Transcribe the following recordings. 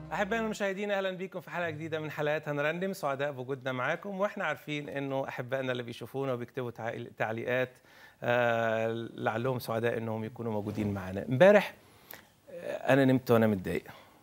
احبائنا المشاهدين اهلا بيكم في حلقه جديده من حلقات هنرنم سعداء بوجودنا معاكم واحنا عارفين انه احبائنا اللي بيشوفونا وبيكتبوا تع- تعليقات آه، لعلهم سعداء انهم يكونوا موجودين معانا امبارح آه، انا نمت وانا متضايق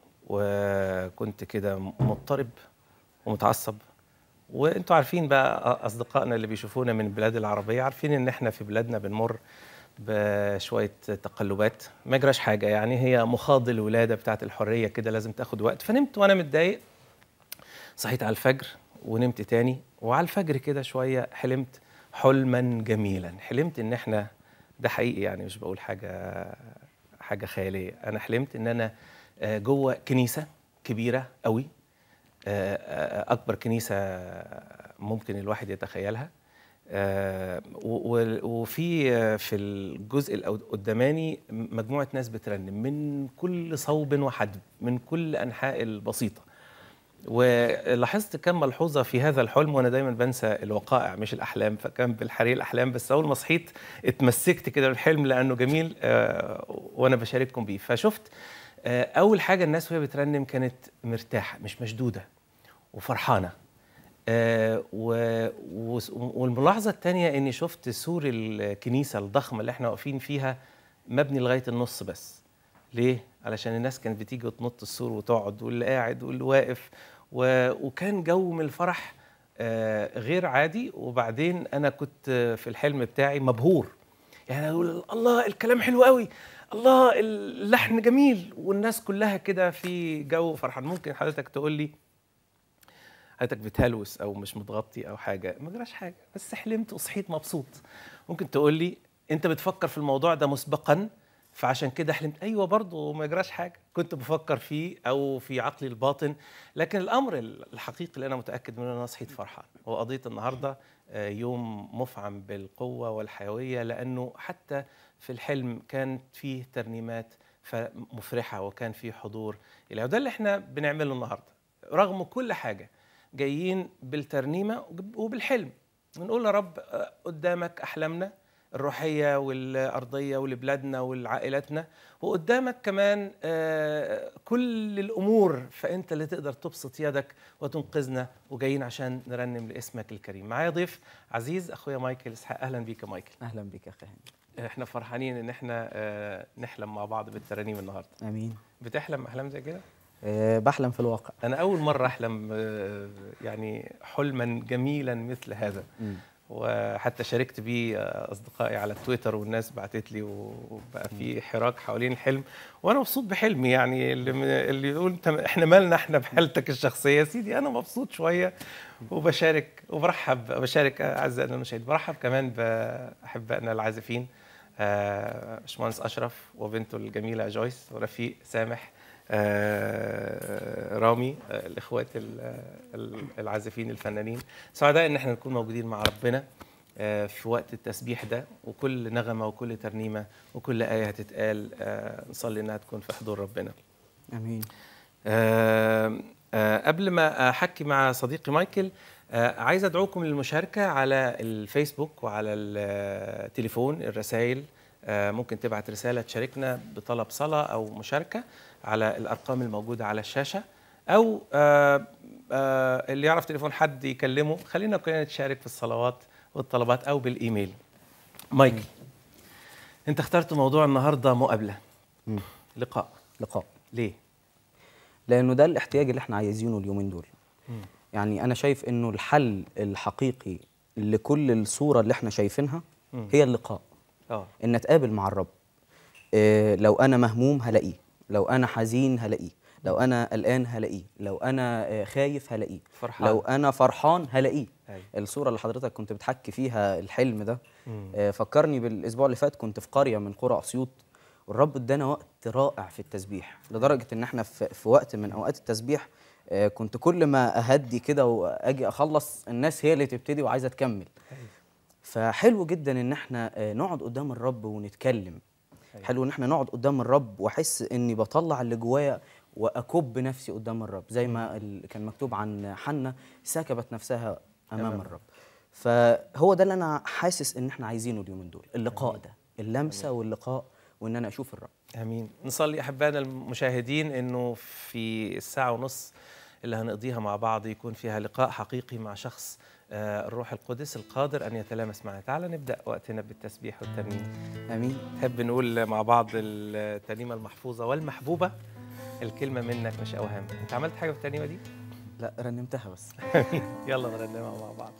وكنت كده مضطرب ومتعصب وانتوا عارفين بقى اصدقائنا اللي بيشوفونا من البلاد العربيه عارفين ان احنا في بلادنا بنمر بشويه تقلبات ما يجراش حاجه يعني هي مخاض الولاده بتاعت الحريه كده لازم تاخد وقت فنمت وانا متضايق صحيت على الفجر ونمت تاني وعلى الفجر كده شويه حلمت حلما جميلا حلمت ان احنا ده حقيقي يعني مش بقول حاجه حاجه خياليه انا حلمت ان انا آه، جوه كنيسه كبيره قوي آه، آه، اكبر كنيسه ممكن الواحد يتخيلها آه، و- و- وفي آه، في الجزء القداماني مجموعه ناس بترنم من كل صوب وحدب من كل انحاء البسيطه ولاحظت كم ملحوظه في هذا الحلم وانا دايما بنسى الوقائع مش الاحلام فكان بالحري الاحلام بس اول ما صحيت اتمسكت كده بالحلم لانه جميل آه، وانا بشارككم بيه فشفت آه، اول حاجه الناس وهي بترنم كانت مرتاحه مش مشدوده وفرحانه آه، و- وس- والملاحظه الثانيه اني شفت سور الكنيسه الضخمه اللي احنا واقفين فيها مبني لغايه النص بس ليه علشان الناس كانت بتيجي وتنط السور وتقعد واللي قاعد واللي واقف و... وكان جو من الفرح آه، غير عادي وبعدين انا كنت آه، في الحلم بتاعي مبهور يعني اقول الله الكلام حلو قوي الله اللحن جميل والناس كلها كده في جو فرحان ممكن حضرتك تقول لي حضرتك بتهلوس او مش متغطي او حاجه ما جراش حاجه بس حلمت وصحيت مبسوط ممكن تقول لي انت بتفكر في الموضوع ده مسبقا فعشان كده حلمت ايوه برضه ما جراش حاجه كنت بفكر فيه او في عقلي الباطن لكن الامر الحقيقي اللي انا متاكد منه ان انا صحيت فرحان هو قضيه النهارده آه، يوم مفعم بالقوه والحيويه لانه حتى في الحلم كانت فيه ترنيمات ف- مفرحه وكان فيه حضور الهي وده اللي احنا بنعمله النهارده رغم كل حاجه جايين بالترنيمه وبالحلم بنقول يا رب آه، قدامك احلامنا الروحيه والارضيه ولبلادنا ولعائلاتنا وقدامك كمان آه، كل الامور فانت اللي تقدر تبسط يدك وتنقذنا وجايين عشان نرنم لاسمك الكريم معايا ضيف عزيز اخويا مايكل اسحاق اهلا بيك يا مايكل اهلا بك يا اخي هاني احنا فرحانين ان احنا آه، نحلم مع بعض بالترانيم النهارده امين بتحلم احلام زي كده أه بحلم في الواقع انا اول مره احلم آه، يعني حلما جميلا مثل هذا مم. وحتى شاركت بيه آه، اصدقائي على تويتر والناس بعتت لي وبقى في حراك حوالين الحلم وانا مبسوط بحلمي يعني اللي اللي يقول انت احنا مالنا احنا بحالتك الشخصيه يا سيدي انا مبسوط شويه وبشارك وبرحب بشارك اعزائنا المشاهدين برحب كمان باحبائنا العازفين آه، باشمهندس اشرف وبنته الجميله جويس ورفيق سامح آه، رامي آه، الاخوات ال- ال- العازفين الفنانين سعداء ان احنا نكون موجودين مع ربنا آه، في وقت التسبيح ده وكل نغمه وكل ترنيمه وكل ايه هتتقال آه، نصلي انها تكون في حضور ربنا امين آه، آه، قبل ما احكي مع صديقي مايكل آه، عايز ادعوكم للمشاركه على الفيسبوك وعلى التليفون الرسائل آه، ممكن تبعت رساله تشاركنا بطلب صلاه او مشاركه على الارقام الموجوده على الشاشه او آه، آه، اللي يعرف تليفون حد يكلمه خلينا كلنا نتشارك في الصلوات والطلبات او بالايميل مايكل انت اخترت موضوع النهارده مقابله مم. لقاء لقاء ليه لانه ده الاحتياج اللي احنا عايزينه اليومين دول يعني انا شايف انه الحل الحقيقي لكل الصوره اللي احنا شايفينها مم. هي اللقاء اه ان اتقابل مع الرب إيه لو انا مهموم هلاقيه لو انا حزين هلاقيه لو انا قلقان هلاقيه لو انا آه، خايف هلاقيه فرحان. لو انا فرحان هلاقيه أيوة. الصوره اللي حضرتك كنت بتحكي فيها الحلم ده مم. آه، فكرني بالاسبوع اللي فات كنت في قريه من قرى اسيوط والرب ادانا وقت رائع في التسبيح لدرجه ان احنا في, في وقت من اوقات التسبيح آه، كنت كل ما اهدي كده واجي اخلص الناس هي اللي تبتدي وعايزه تكمل فحلو جدا ان احنا آه، نقعد قدام الرب ونتكلم حلو ان احنا نقعد قدام الرب واحس اني بطلع اللي جوايا واكب نفسي قدام الرب زي ما ال- كان مكتوب عن حنة سكبت نفسها امام أمام. الرب فهو ده اللي انا حاسس ان احنا عايزينه اليومين دول اللقاء ده اللمسه واللقاء وان انا اشوف الرب امين نصلي احبائنا المشاهدين انه في الساعه ونص اللي هنقضيها مع بعض يكون فيها لقاء حقيقي مع شخص آه، الروح القدس القادر ان يتلامس معنا تعال نبدا وقتنا بالتسبيح والترنيم امين نحب نقول مع بعض الترنيمه المحفوظه والمحبوبه الكلمه منك مش اوهام انت عملت حاجه في الترنيمه دي لا رنمتها بس يلا نرنمها مع بعض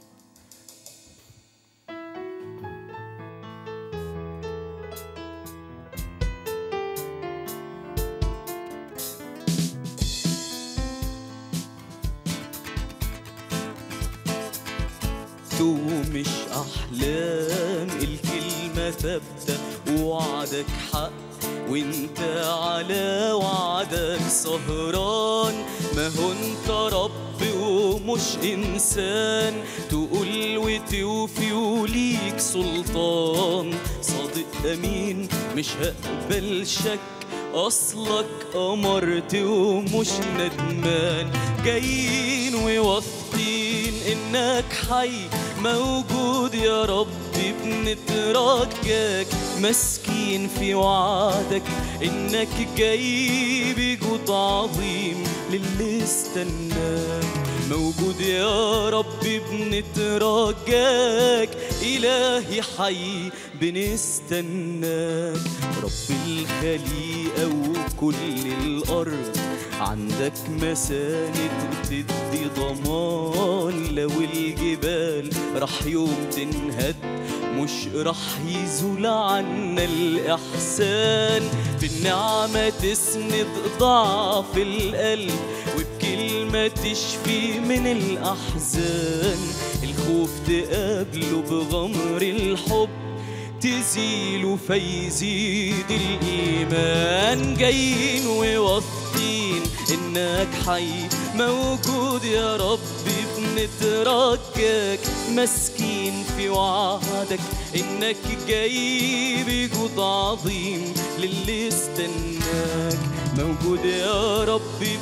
تو مش أحلام الكلمة ثابتة ووعدك حق وانت على وعدك سهران ما هو انت رب ومش انسان تقول وتوفي وليك سلطان صادق امين مش هقبل شك اصلك امرت ومش ندمان جايين وواثقين انك حي موجود يا رب بنترجاك مسكين في وعدك انك جاي بجود عظيم للي استناك موجود يا رب بنترجاك إلهي حي بنستناك رب الخليقة وكل الأرض عندك مساند بتدي ضمان لو الجبال رح يوم تنهد مش رح يزول عنا الإحسان في النعمة تسند ضعف القلب وبكلمة تشفي من الأحزان الخوف تقابله بغمر الحب تزيله فيزيد الإيمان جايين وواثقين إنك حي موجود يا رب بنترجاك مسكين في وعدك إنك جاي بجود عظيم للي استناك موجود يا رب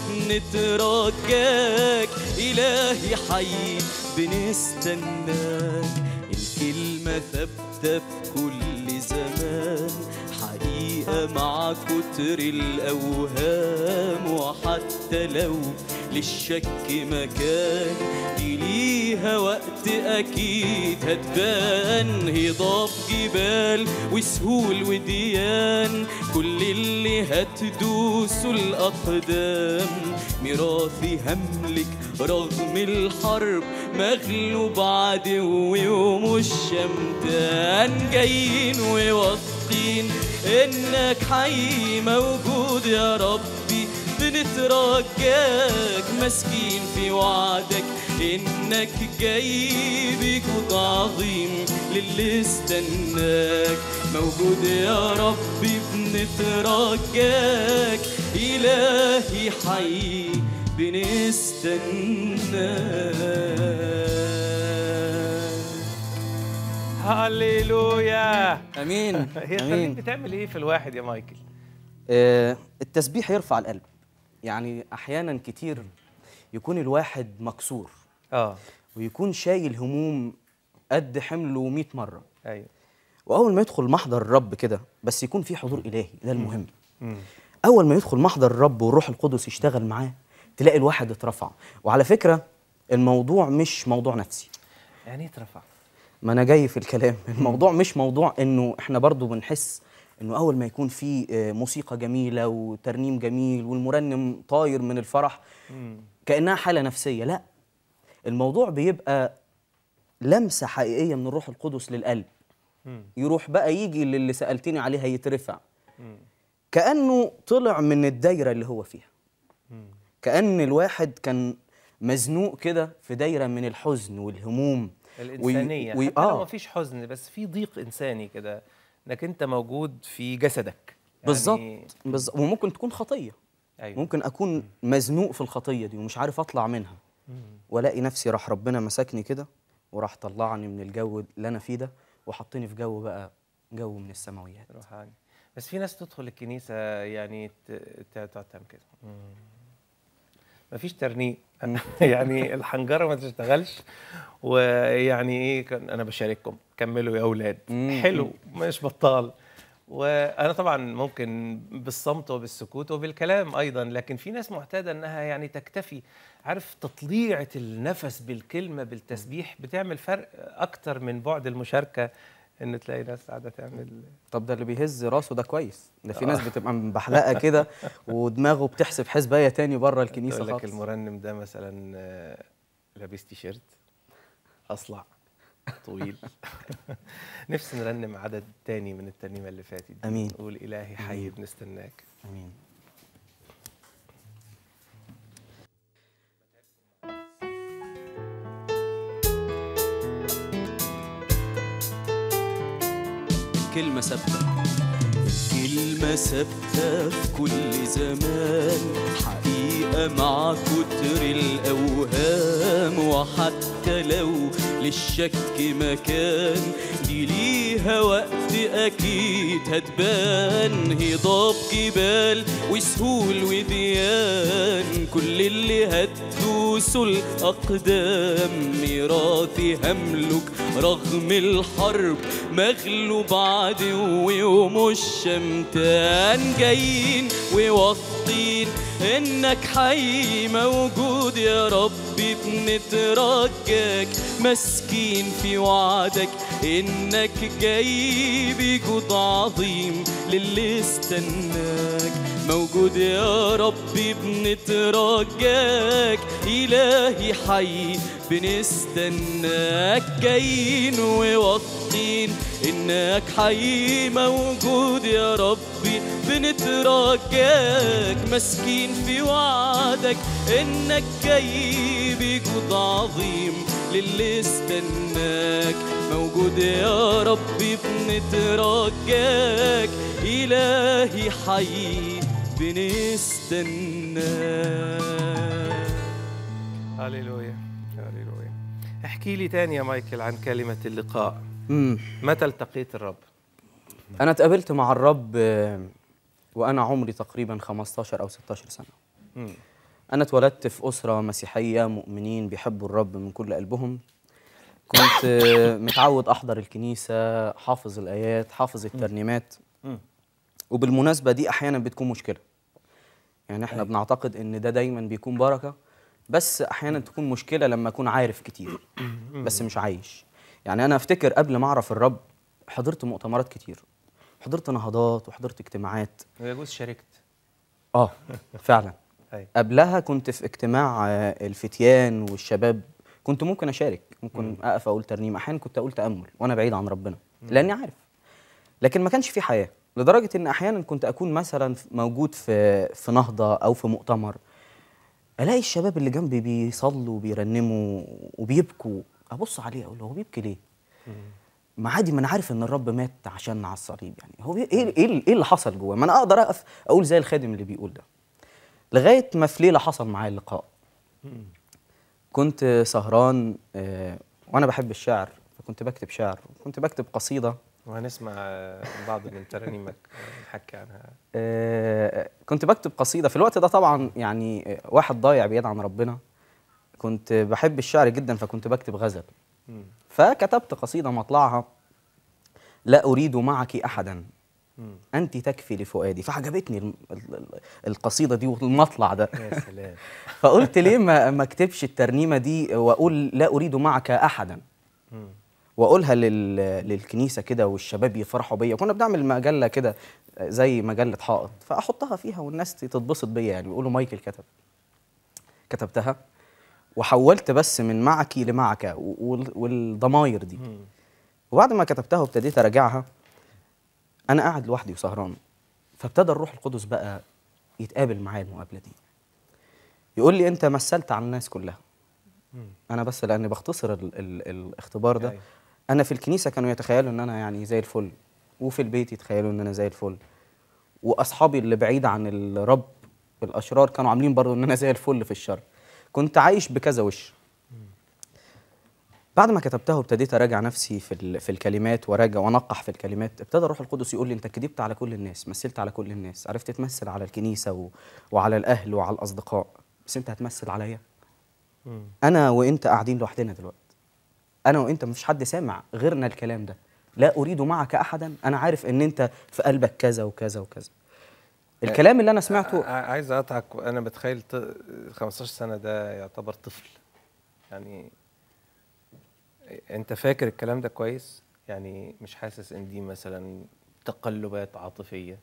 بنترجاك إلهي حي بنستناك الكلمة ثابتة في كل زمان حقيقة مع كتر الأوهام وحتى لو للشك مكان دي ليها وقت أكيد هتبان هضاب جبال وسهول وديان كل اللي هتدوسوا الأقدام ميراثي هملك رغم الحرب مغلوب عدوي ومش شمتان جايين وواثقين انك حي موجود يا ربي بنترجاك مسكين في وعدك انك جاي بجود عظيم للي استناك موجود يا ربي بنترجاك الهي حي بنستناك هللويا امين هي الترنيم امين بتعمل ايه في الواحد يا مايكل آه، التسبيح يرفع القلب يعني احيانا كتير يكون الواحد مكسور اه ويكون شايل هموم قد حمله 100 مره ايوه واول ما يدخل محضر الرب كده بس يكون في حضور الهي ده المهم مم. اول ما يدخل محضر الرب والروح القدس يشتغل معاه تلاقي الواحد اترفع وعلى فكره الموضوع مش موضوع نفسي يعني ايه اترفع ما انا جاي في الكلام الموضوع مش موضوع انه احنا برضو بنحس انه اول ما يكون في آه، موسيقى جميله وترنيم جميل والمرنم طاير من الفرح مم. كانها حاله نفسيه لا الموضوع بيبقى لمسه حقيقيه من الروح القدس للقلب مم. يروح بقى يجي للي سالتني عليها يترفع مم. كانه طلع من الدايره اللي هو فيها مم. كان الواحد كان مزنوق كده في دايره من الحزن والهموم الانسانيه وي- حتى لو آه. ما فيش حزن بس في ضيق انساني كده انك انت موجود في جسدك يعني بالظبط بالظبط وممكن تكون خطيه ايوه ممكن اكون مزنوق في الخطيه دي ومش عارف اطلع منها والاقي نفسي راح ربنا مسكني كده وراح طلعني من الجو اللي انا فيه ده وحطني في جو بقى جو من السماويات روحاني بس في ناس تدخل الكنيسه يعني ت- ت- تقعد تعمل كده مفيش ترنيم يعني الحنجره ما تشتغلش ويعني ايه كان انا بشارككم كملوا يا اولاد مم. حلو مش بطال وانا طبعا ممكن بالصمت وبالسكوت وبالكلام ايضا لكن في ناس معتاده انها يعني تكتفي عارف تطليعه النفس بالكلمه بالتسبيح بتعمل فرق اكتر من بعد المشاركه ان تلاقي ناس قاعده تعمل طب ده اللي بيهز راسه ده كويس ده في ناس بتبقى مبحلقه كده ودماغه بتحسب حسبايه تاني بره الكنيسه تقول لك خالص المرنم ده مثلا آه، لابس تيشيرت اصلع طويل نفسي نرنم عدد تاني من الترنيمه اللي فاتت دي. أمين. نقول الهي حي بنستناك امين كلمة ثابتة كلمة ثابتة في كل زمان حقيقة مع كتر الأوهام وحتى لو للشك مكان دي ليها وقت أكيد هتبان هضاب جبال وسهول وديان كل اللي هتدوسوا الأقدام ميراثي هملك رغم الحرب مغلوب عدوي ومش شمتان جايين وواثقين انك حي موجود يا رب بنترجاك مسكين في وعدك انك جاي بجود عظيم للي استناك موجود يا رب بنترجاك إلهي حي بنستناك جايين وواثقين إنك حي موجود يا ربي بنترجاك مسكين في وعدك إنك جاي بجود عظيم للي استناك موجود يا ربي بنترجاك إلهي حي بنستناك هللويا هللويا احكي لي تاني يا مايكل عن كلمه اللقاء امم متى التقيت الرب انا اتقابلت مع الرب آه، وانا عمري تقريبا 15 او 16 سنه مم. انا اتولدت في اسره مسيحيه مؤمنين بيحبوا الرب من كل قلبهم كنت آه، متعود احضر الكنيسه حافظ الايات حافظ الترنيمات مم. وبالمناسبه دي احيانا بتكون مشكله يعني احنا بنعتقد ان ده دايما بيكون بركه بس احيانا تكون مشكله لما اكون عارف كتير بس مش عايش يعني انا افتكر قبل ما اعرف الرب حضرت مؤتمرات كتير حضرت نهضات وحضرت اجتماعات ويجوز شاركت اه فعلا أي. قبلها كنت في اجتماع آه، الفتيان والشباب كنت ممكن اشارك ممكن اقف اقول ترنيم احيانا كنت اقول تامل وانا بعيد عن ربنا لاني عارف لكن ما كانش في حياه لدرجه ان احيانا كنت اكون مثلا موجود في في نهضه او في مؤتمر الاقي الشباب اللي جنبي بيصلوا وبيرنموا وبيبكوا ابص عليه اقول له هو بيبكي ليه ما عادي ما انا عارف ان الرب مات عشان على الصليب يعني هو بي- ايه ايه ايه اللي حصل جواه ما انا اقدر اقف اقول زي الخادم اللي بيقول ده لغايه ما في ليله حصل معايا اللقاء كنت سهران آه، وانا بحب الشعر فكنت بكتب شعر كنت بكتب قصيده وهنسمع آه، بعض من ترانيمك آه، نحكي عنها آه، كنت بكتب قصيده في الوقت ده طبعا يعني آه، واحد ضايع بعيد عن ربنا كنت بحب الشعر جدا فكنت بكتب غزل مم. فكتبت قصيده مطلعها لا اريد معك احدا مم. انت تكفي لفؤادي فعجبتني ال- ال- ال- القصيده دي والمطلع ده يا سلام فقلت ليه ما ما اكتبش الترنيمه دي واقول لا اريد معك احدا مم. واقولها لل... للكنيسه كده والشباب يفرحوا بيا كنا بنعمل مجله كده زي مجله حائط فاحطها فيها والناس تتبسط بيا يعني يقولوا مايكل كتب كتبتها وحولت بس من معك لمعك وال... والضماير دي مم. وبعد ما كتبتها وابتديت اراجعها انا قاعد لوحدي وسهران فابتدى الروح القدس بقى يتقابل معايا المقابله دي يقول لي انت مثلت على الناس كلها مم. انا بس لاني بختصر ال ال الاختبار ده أيوة. انا في الكنيسه كانوا يتخيلوا ان انا يعني زي الفل وفي البيت يتخيلوا ان انا زي الفل واصحابي اللي بعيد عن الرب الاشرار كانوا عاملين برضه ان انا زي الفل في الشر كنت عايش بكذا وش بعد ما كتبتها وابتديت اراجع نفسي في ال- في الكلمات وراجع وانقح في الكلمات ابتدى الروح القدس يقول لي انت كذبت على كل الناس مثلت على كل الناس عرفت تمثل على الكنيسه و... وعلى الاهل وعلى الاصدقاء بس انت هتمثل عليا مم. انا وانت قاعدين لوحدنا دلوقتي انا وانت مفيش حد سامع غيرنا الكلام ده لا اريد معك احدا انا عارف ان انت في قلبك كذا وكذا وكذا الكلام اللي انا سمعته ع- عايز اقطعك انا بتخيل ط- 15 سنه ده يعتبر طفل يعني انت فاكر الكلام ده كويس يعني مش حاسس ان دي مثلا تقلبات عاطفيه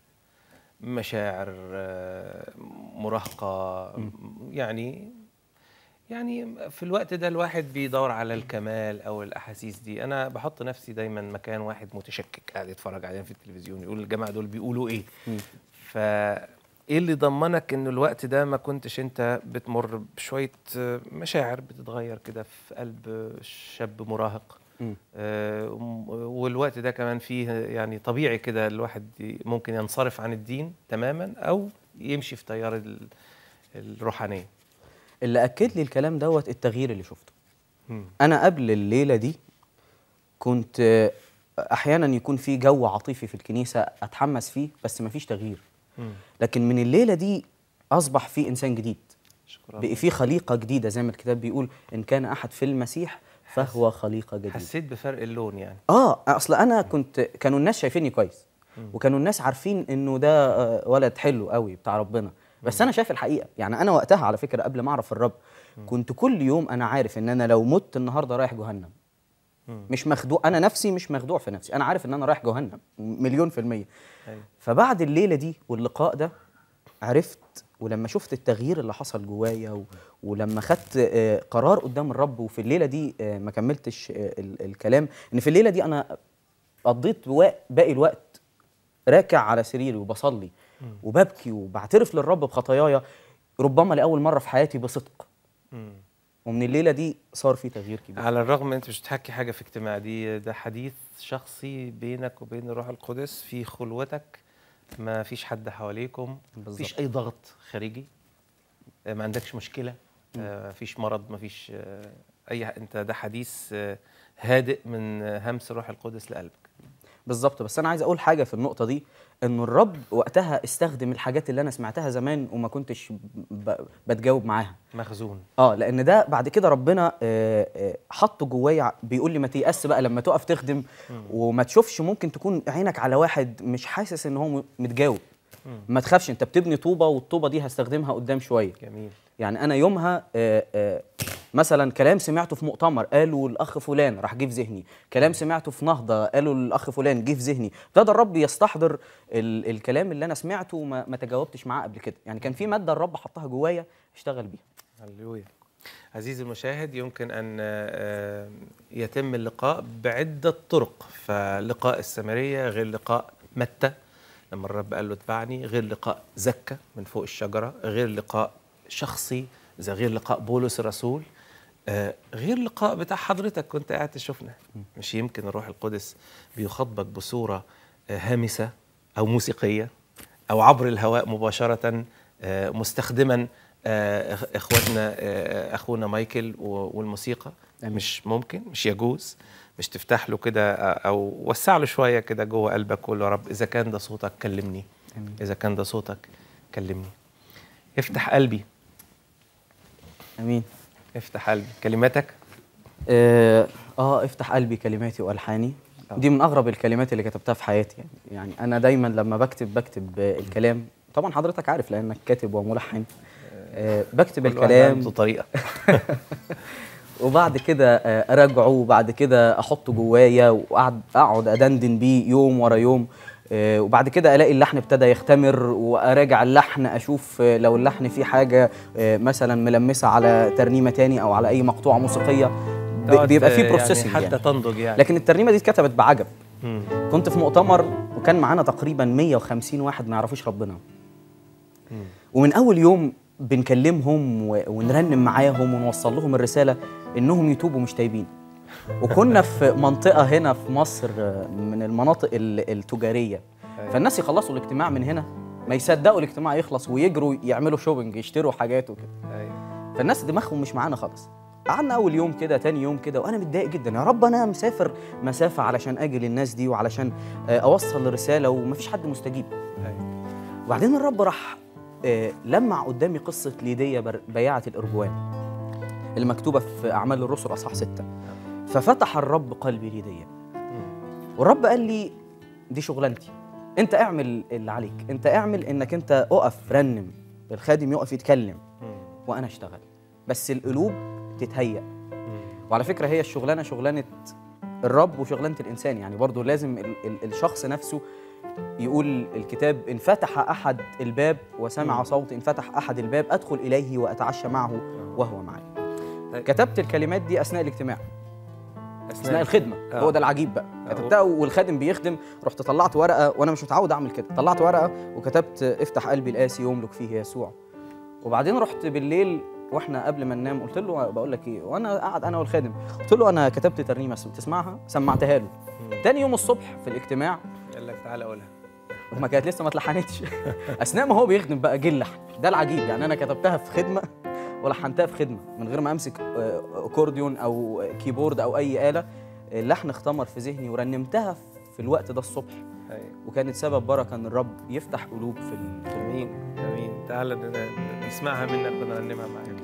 مشاعر آه، مراهقه يعني يعني في الوقت ده الواحد بيدور على الكمال او الاحاسيس دي انا بحط نفسي دايما مكان واحد متشكك قاعد يتفرج علينا في التلفزيون يقول الجماعه دول بيقولوا ايه فا ايه اللي ضمنك ان الوقت ده ما كنتش انت بتمر بشويه آه، مشاعر بتتغير كده في قلب شاب مراهق مم. آه، وم- والوقت ده كمان فيه يعني طبيعي كده الواحد ي- ممكن ينصرف عن الدين تماما او يمشي في تيار ال- الروحانيه اللي اكد لي الكلام دوت التغيير اللي شفته مم. انا قبل الليله دي كنت آه، احيانا يكون في جو عاطفي في الكنيسه اتحمس فيه بس مفيش تغيير مم. لكن من الليله دي اصبح في انسان جديد شكرا بقي في خليقه جديده زي ما الكتاب بيقول ان كان احد في المسيح فهو خليقه جديده حسيت بفرق اللون يعني اه اصل انا كنت كانوا الناس شايفيني كويس وكانوا الناس عارفين انه ده آه، ولد حلو قوي بتاع ربنا بس انا شايف الحقيقه يعني انا وقتها على فكره قبل ما اعرف الرب كنت كل يوم انا عارف ان انا لو مت النهارده رايح جهنم مش مخدوع انا نفسي مش مخدوع في نفسي انا عارف ان انا رايح جهنم مليون في الميه أيوة. فبعد الليله دي واللقاء ده عرفت ولما شفت التغيير اللي حصل جوايا و... ولما خدت آه، قرار قدام الرب وفي الليله دي آه، ما كملتش آه، ال- الكلام ان في الليله دي انا قضيت وا- باقي الوقت راكع على سريري وبصلي وببكي وبعترف للرب بخطاياي ربما لاول مره في حياتي بصدق مم. ومن الليله دي صار في تغيير كبير على الرغم انت مش بتحكي حاجه في اجتماع دي ده حديث شخصي بينك وبين الروح القدس في خلوتك ما فيش حد حواليكم ما بالظبط. فيش اي ضغط خارجي آه، ما عندكش مشكله آه، ما فيش مرض ما فيش آه، اي انت ده حديث آه، هادئ من آه، همس الروح القدس لقلبك بالظبط بس انا عايز اقول حاجه في النقطه دي ان الرب وقتها استخدم الحاجات اللي انا سمعتها زمان وما كنتش ب... بتجاوب معاها مخزون اه لان ده بعد كده ربنا آه، آه، حطه جوايا بيقول لي ما تيأس بقى لما تقف تخدم وما تشوفش ممكن تكون عينك على واحد مش حاسس ان هو م- متجاوب ما تخافش انت بتبني طوبه والطوبه دي هستخدمها قدام شويه جميل يعني انا يومها آه، آه، مثلا كلام سمعته في مؤتمر قالوا الاخ فلان راح جه في ذهني كلام سمعته في نهضه قالوا الاخ فلان جه في ذهني ابتدى الرب يستحضر ال الكلام اللي انا سمعته وما ما تجاوبتش معاه قبل كده يعني كان في ماده الرب حطها جوايا اشتغل بيها هللويا عزيزي المشاهد يمكن ان آه، يتم اللقاء بعده طرق فلقاء السامريه غير لقاء متى لما الرب قال له اتبعني غير لقاء زكا من فوق الشجره غير لقاء شخصي زي غير لقاء بولس الرسول آه، غير لقاء بتاع حضرتك كنت قاعد تشوفنا مش يمكن الروح القدس بيخاطبك بصوره آه، هامسه او موسيقيه او عبر الهواء مباشره آه، مستخدما آه، إخ- اخواتنا آه، اخونا مايكل و- والموسيقى آمين. مش ممكن مش يجوز مش تفتح له كده آه، او وسع له شويه كده جوه قلبك قول له يا رب اذا كان ده صوتك كلمني آمين. اذا كان ده صوتك كلمني افتح قلبي امين افتح قلبي كلماتك اه, آه افتح قلبي كلماتي والحاني آه. دي من اغرب الكلمات اللي كتبتها في حياتي يعني يعني انا دايما لما بكتب بكتب آه، الكلام طبعا حضرتك عارف لانك كاتب وملحن آه بكتب كل واحد الكلام عنده طريقه وبعد كده آه، اراجعه وبعد كده احطه جوايا واقعد اقعد ادندن بيه يوم ورا يوم آه، وبعد كده الاقي اللحن ابتدى يختمر واراجع اللحن اشوف آه، لو اللحن فيه حاجه آه، مثلا ملمسه على ترنيمه تاني او على اي مقطوعه موسيقيه ب- تقعد، بيبقى آه، فيه يعني بروسيسنج حتى يعني. تنضج يعني لكن الترنيمه دي اتكتبت بعجب مم. كنت في مؤتمر وكان معانا تقريبا 150 واحد ما يعرفوش ربنا ومن اول يوم بنكلمهم و- ونرنم معاهم ونوصل لهم الرساله انهم يتوبوا مش تايبين وكنا في منطقه هنا في مصر آه، من المناطق ال- التجاريه أيوة. فالناس يخلصوا الاجتماع من هنا ما يصدقوا الاجتماع يخلص ويجروا يعملوا شوبينج يشتروا حاجات وكده أيوة. فالناس دماغهم مش معانا خالص قعدنا اول يوم كده تاني يوم كده وانا متضايق جدا يا رب انا مسافر مسافه علشان اجي للناس دي وعلشان آه، اوصل الرساله ومفيش حد مستجيب أيوة. وبعدين الرب راح آه، لمع قدامي قصه ليديا بر- بياعه الارجوان اللي مكتوبه في اعمال الرسل اصحاح ستة ففتح الرب قلبي ليديا مم. والرب قال لي دي شغلانتي انت اعمل اللي عليك انت اعمل انك انت اقف رنم الخادم يقف يتكلم وانا اشتغل بس القلوب تتهيأ وعلى فكره هي الشغلانه شغلانه الرب وشغلانه الانسان يعني برضو لازم ال ال الشخص نفسه يقول الكتاب ان فتح احد الباب وسمع صوت ان فتح احد الباب ادخل اليه واتعشى معه وهو معي طيب. كتبت الكلمات دي اثناء الاجتماع اثناء الخدمه آه. هو ده العجيب بقى كتبتها والخادم بيخدم رحت طلعت ورقه وانا مش متعود اعمل كده طلعت ورقه وكتبت افتح قلبي القاسي يملك فيه يسوع وبعدين رحت بالليل واحنا قبل ما ننام قلت له بقول لك ايه وانا قاعد انا والخادم قلت له انا كتبت ترنيمه تسمعها سمعتها له تاني يوم الصبح في الاجتماع قال لك تعالى قولها وما كانت لسه ما اتلحنتش اثناء ما هو بيخدم بقى جه اللحن ده العجيب يعني انا كتبتها في خدمه ولحنتها في خدمه من غير ما امسك آه، اكورديون او كيبورد او اي اله اللحن اختمر في ذهني ورنمتها في الوقت ده الصبح أيوة. وكانت سبب بركه ان الرب يفتح قلوب في ال- في امين امين تعالى ن- ن- نسمعها منك ونرنمها معاك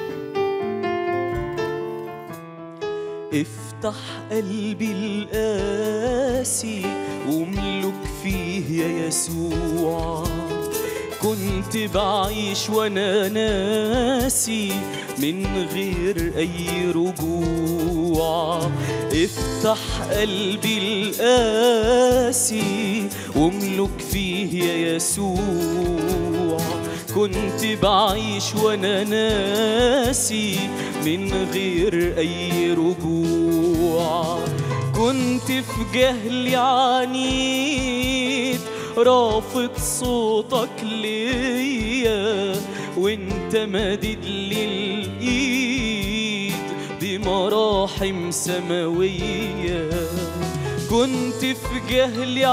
افتح قلبي القاسي واملك فيه يا يسوع كنت بعيش وانا ناسي من غير اي رجوع افتح قلبي القاسي واملك فيه يا يسوع كنت بعيش وانا ناسي من غير اي رجوع كنت في جهلي عنيد رافض صوتك ليا وانت مدد لي الايد بمراحم سماويه كنت في جهلي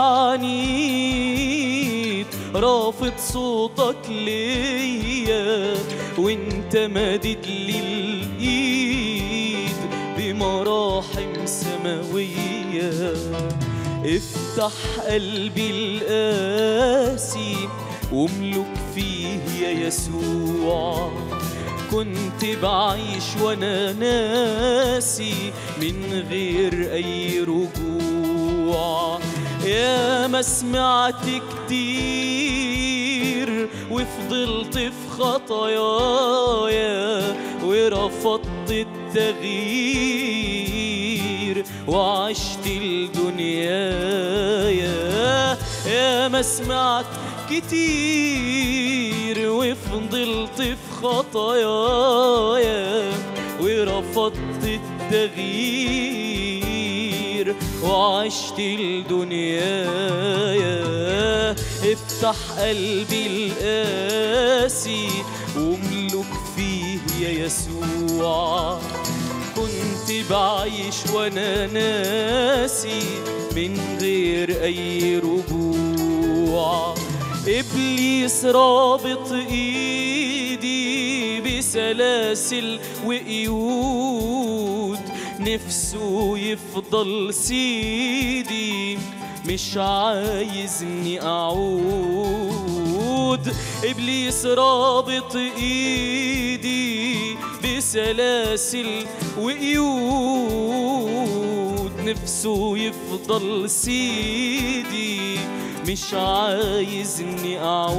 عنيد رافض صوتك ليا وانت مدد لي الايد بمراحم سماويه افتح قلبي القاسي واملك فيه يا يسوع كنت بعيش وانا ناسي من غير اي رجوع يا ما سمعت كتير وفضلت في خطايايا ورفضت التغيير وعشت الدنيا يا ما سمعت كتير وفضلت في خطايايا ورفضت التغيير وعشت الدنيا افتح قلبي القاسي واملك فيه يا يسوع كنت بعيش وانا ناسي من غير اي رجوع ابليس رابط ايدي بسلاسل وقيود نفسه يفضل سيدي مش عايزني اعود ابليس رابط ايدي بسلاسل وقيود نفسه يفضل سيدي مش عايزني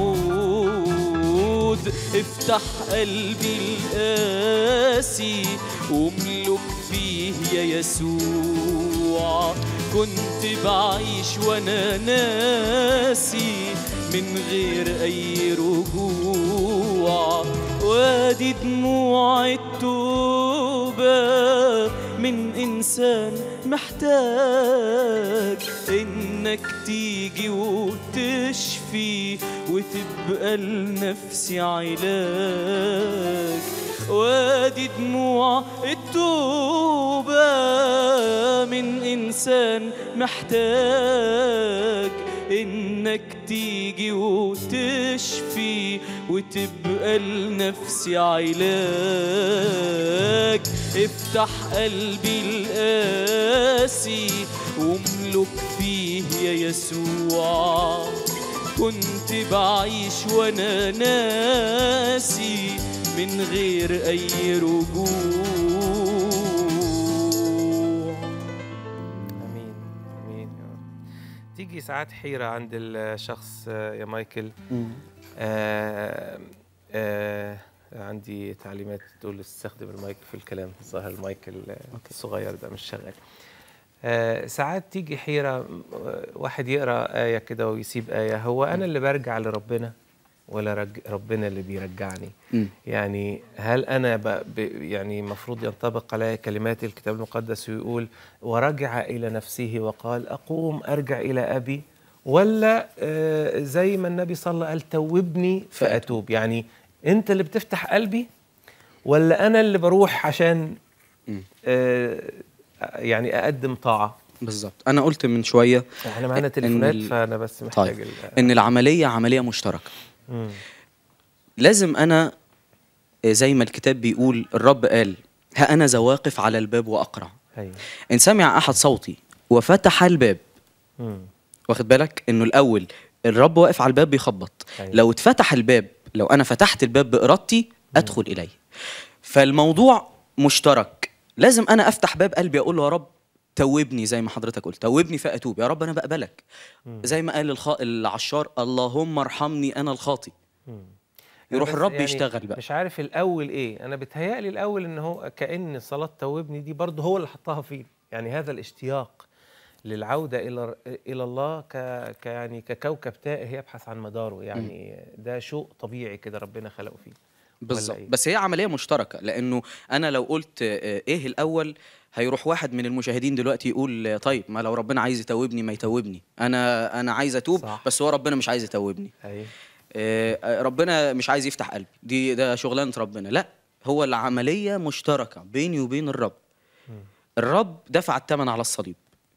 اعود افتح قلبي القاسي واملك فيه يا يسوع كنت بعيش وانا ناسي من غير اي رجوع وادي دموع التوبة من إنسان محتاج إنك تيجي وتشفي وتبقى لنفسي علاج وادي دموع التوبة من إنسان محتاج إنك تيجي وتشفي وتبقى لنفسي علاج افتح قلبي القاسي واملك فيه يا يسوع كنت بعيش وانا ناسي من غير اي رجوع امين امين يا رب تيجي ساعات حيره عند الشخص آه، يا مايكل آه آه عندي تعليمات تقول استخدم المايك في الكلام الظاهر المايك ال- الصغير ده مش شغال آه ساعات تيجي حيرة آه، واحد يقرأ آية كده ويسيب آية هو أنا اللي برجع لربنا ولا رج ربنا اللي بيرجعني مم. يعني هل أنا ب ب يعني المفروض ينطبق علي كلمات الكتاب المقدس ويقول ورجع إلى نفسه وقال أقوم أرجع إلى أبي ولا آه زي ما النبي صلى الله عليه وسلم قال توبني فأتوب يعني أنت اللي بتفتح قلبي ولا أنا اللي بروح عشان آه يعني أقدم طاعة بالظبط انا قلت من شويه احنا معانا إن تليفونات ال- فأنا بس محتاج طيب ال- ان العمليه عمليه مشتركه مم. لازم انا زي ما الكتاب بيقول الرب قال ها انا ذا واقف على الباب واقرع أيوه ان سمع احد صوتي وفتح الباب مم. واخد بالك انه الاول الرب واقف على الباب بيخبط أيوة. لو اتفتح الباب لو انا فتحت الباب بارادتي ادخل اليه فالموضوع مشترك لازم انا افتح باب قلبي اقول له يا رب توبني زي ما حضرتك قلت توبني فاتوب يا رب انا بقبلك زي ما قال الخ... العشار اللهم ارحمني انا الخاطي يروح بس الرب يعني يشتغل بقى مش عارف الاول ايه انا بتهيألي الاول ان هو كان صلاه توبني دي برضه هو اللي حطها فيه يعني هذا الاشتياق للعوده الى الى الله ك... ك يعني ككوكب تائه يبحث عن مداره يعني ده شوق طبيعي كده ربنا خلقه فيه بالظبط إيه؟ بس هي عمليه مشتركه لانه انا لو قلت آه، ايه الاول هيروح واحد من المشاهدين دلوقتي يقول آه، طيب ما لو ربنا عايز يتوبني ما يتوبني انا انا عايز اتوب صح. بس هو ربنا مش عايز يتوبني ايوه آه، آه، ربنا مش عايز يفتح قلبي دي ده شغلانه ربنا لا هو العمليه مشتركه بيني وبين الرب الرب دفع الثمن على الصليب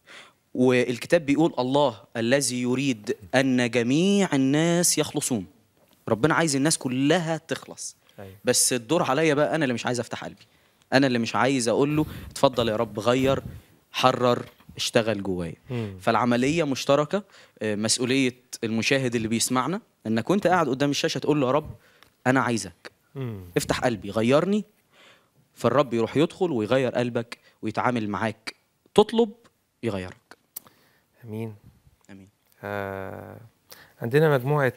والكتاب بيقول الله الذي يريد ان جميع الناس يخلصون ربنا عايز الناس كلها تخلص أيوة. بس الدور عليا بقى انا اللي مش عايز افتح قلبي انا اللي مش عايز اقول له اتفضل يا رب غير حرر اشتغل جوايا مم. فالعمليه مشتركه آه، مسؤوليه المشاهد اللي بيسمعنا انك وانت قاعد قدام الشاشه تقول له يا رب انا عايزك مم. افتح قلبي غيرني فالرب يروح يدخل ويغير قلبك ويتعامل معاك تطلب يغيرك امين امين آه عندنا مجموعة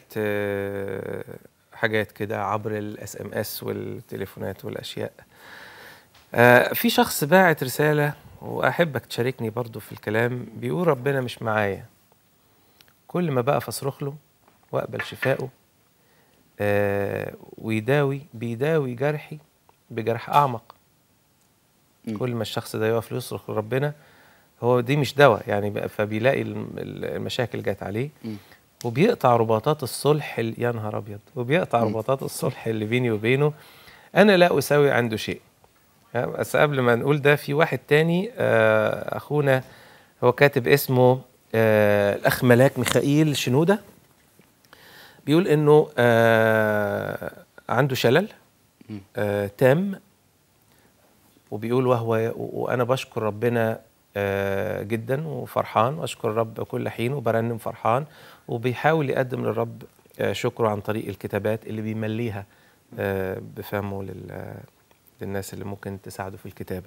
آه حاجات كده عبر الاس ام اس والتليفونات والاشياء آه في شخص باعت رسالة واحبك تشاركني برضو في الكلام بيقول ربنا مش معايا كل ما بقى فاصرخ له واقبل شفائه آه ويداوي بيداوي جرحي بجرح اعمق مم. كل ما الشخص ده يقف يصرخ لربنا هو دي مش دواء يعني بقى- فبيلاقي الم- ال- المشاكل جت عليه مم. وبيقطع رباطات الصلح ال- يا نهار ابيض وبيقطع رباطات الصلح اللي بيني وبينه انا لا اساوي عنده شيء ها، بس قبل ما نقول ده في واحد تاني آه، اخونا هو كاتب اسمه آه، الاخ ملاك ميخائيل شنوده بيقول انه آه، عنده شلل آه، تام وبيقول وهو و- وانا بشكر ربنا آه، جدا وفرحان واشكر الرب كل حين وبرنم فرحان وبيحاول يقدم للرب آه، شكره عن طريق الكتابات اللي بيمليها آه، بفهمه لل- للناس اللي ممكن تساعده في الكتابه.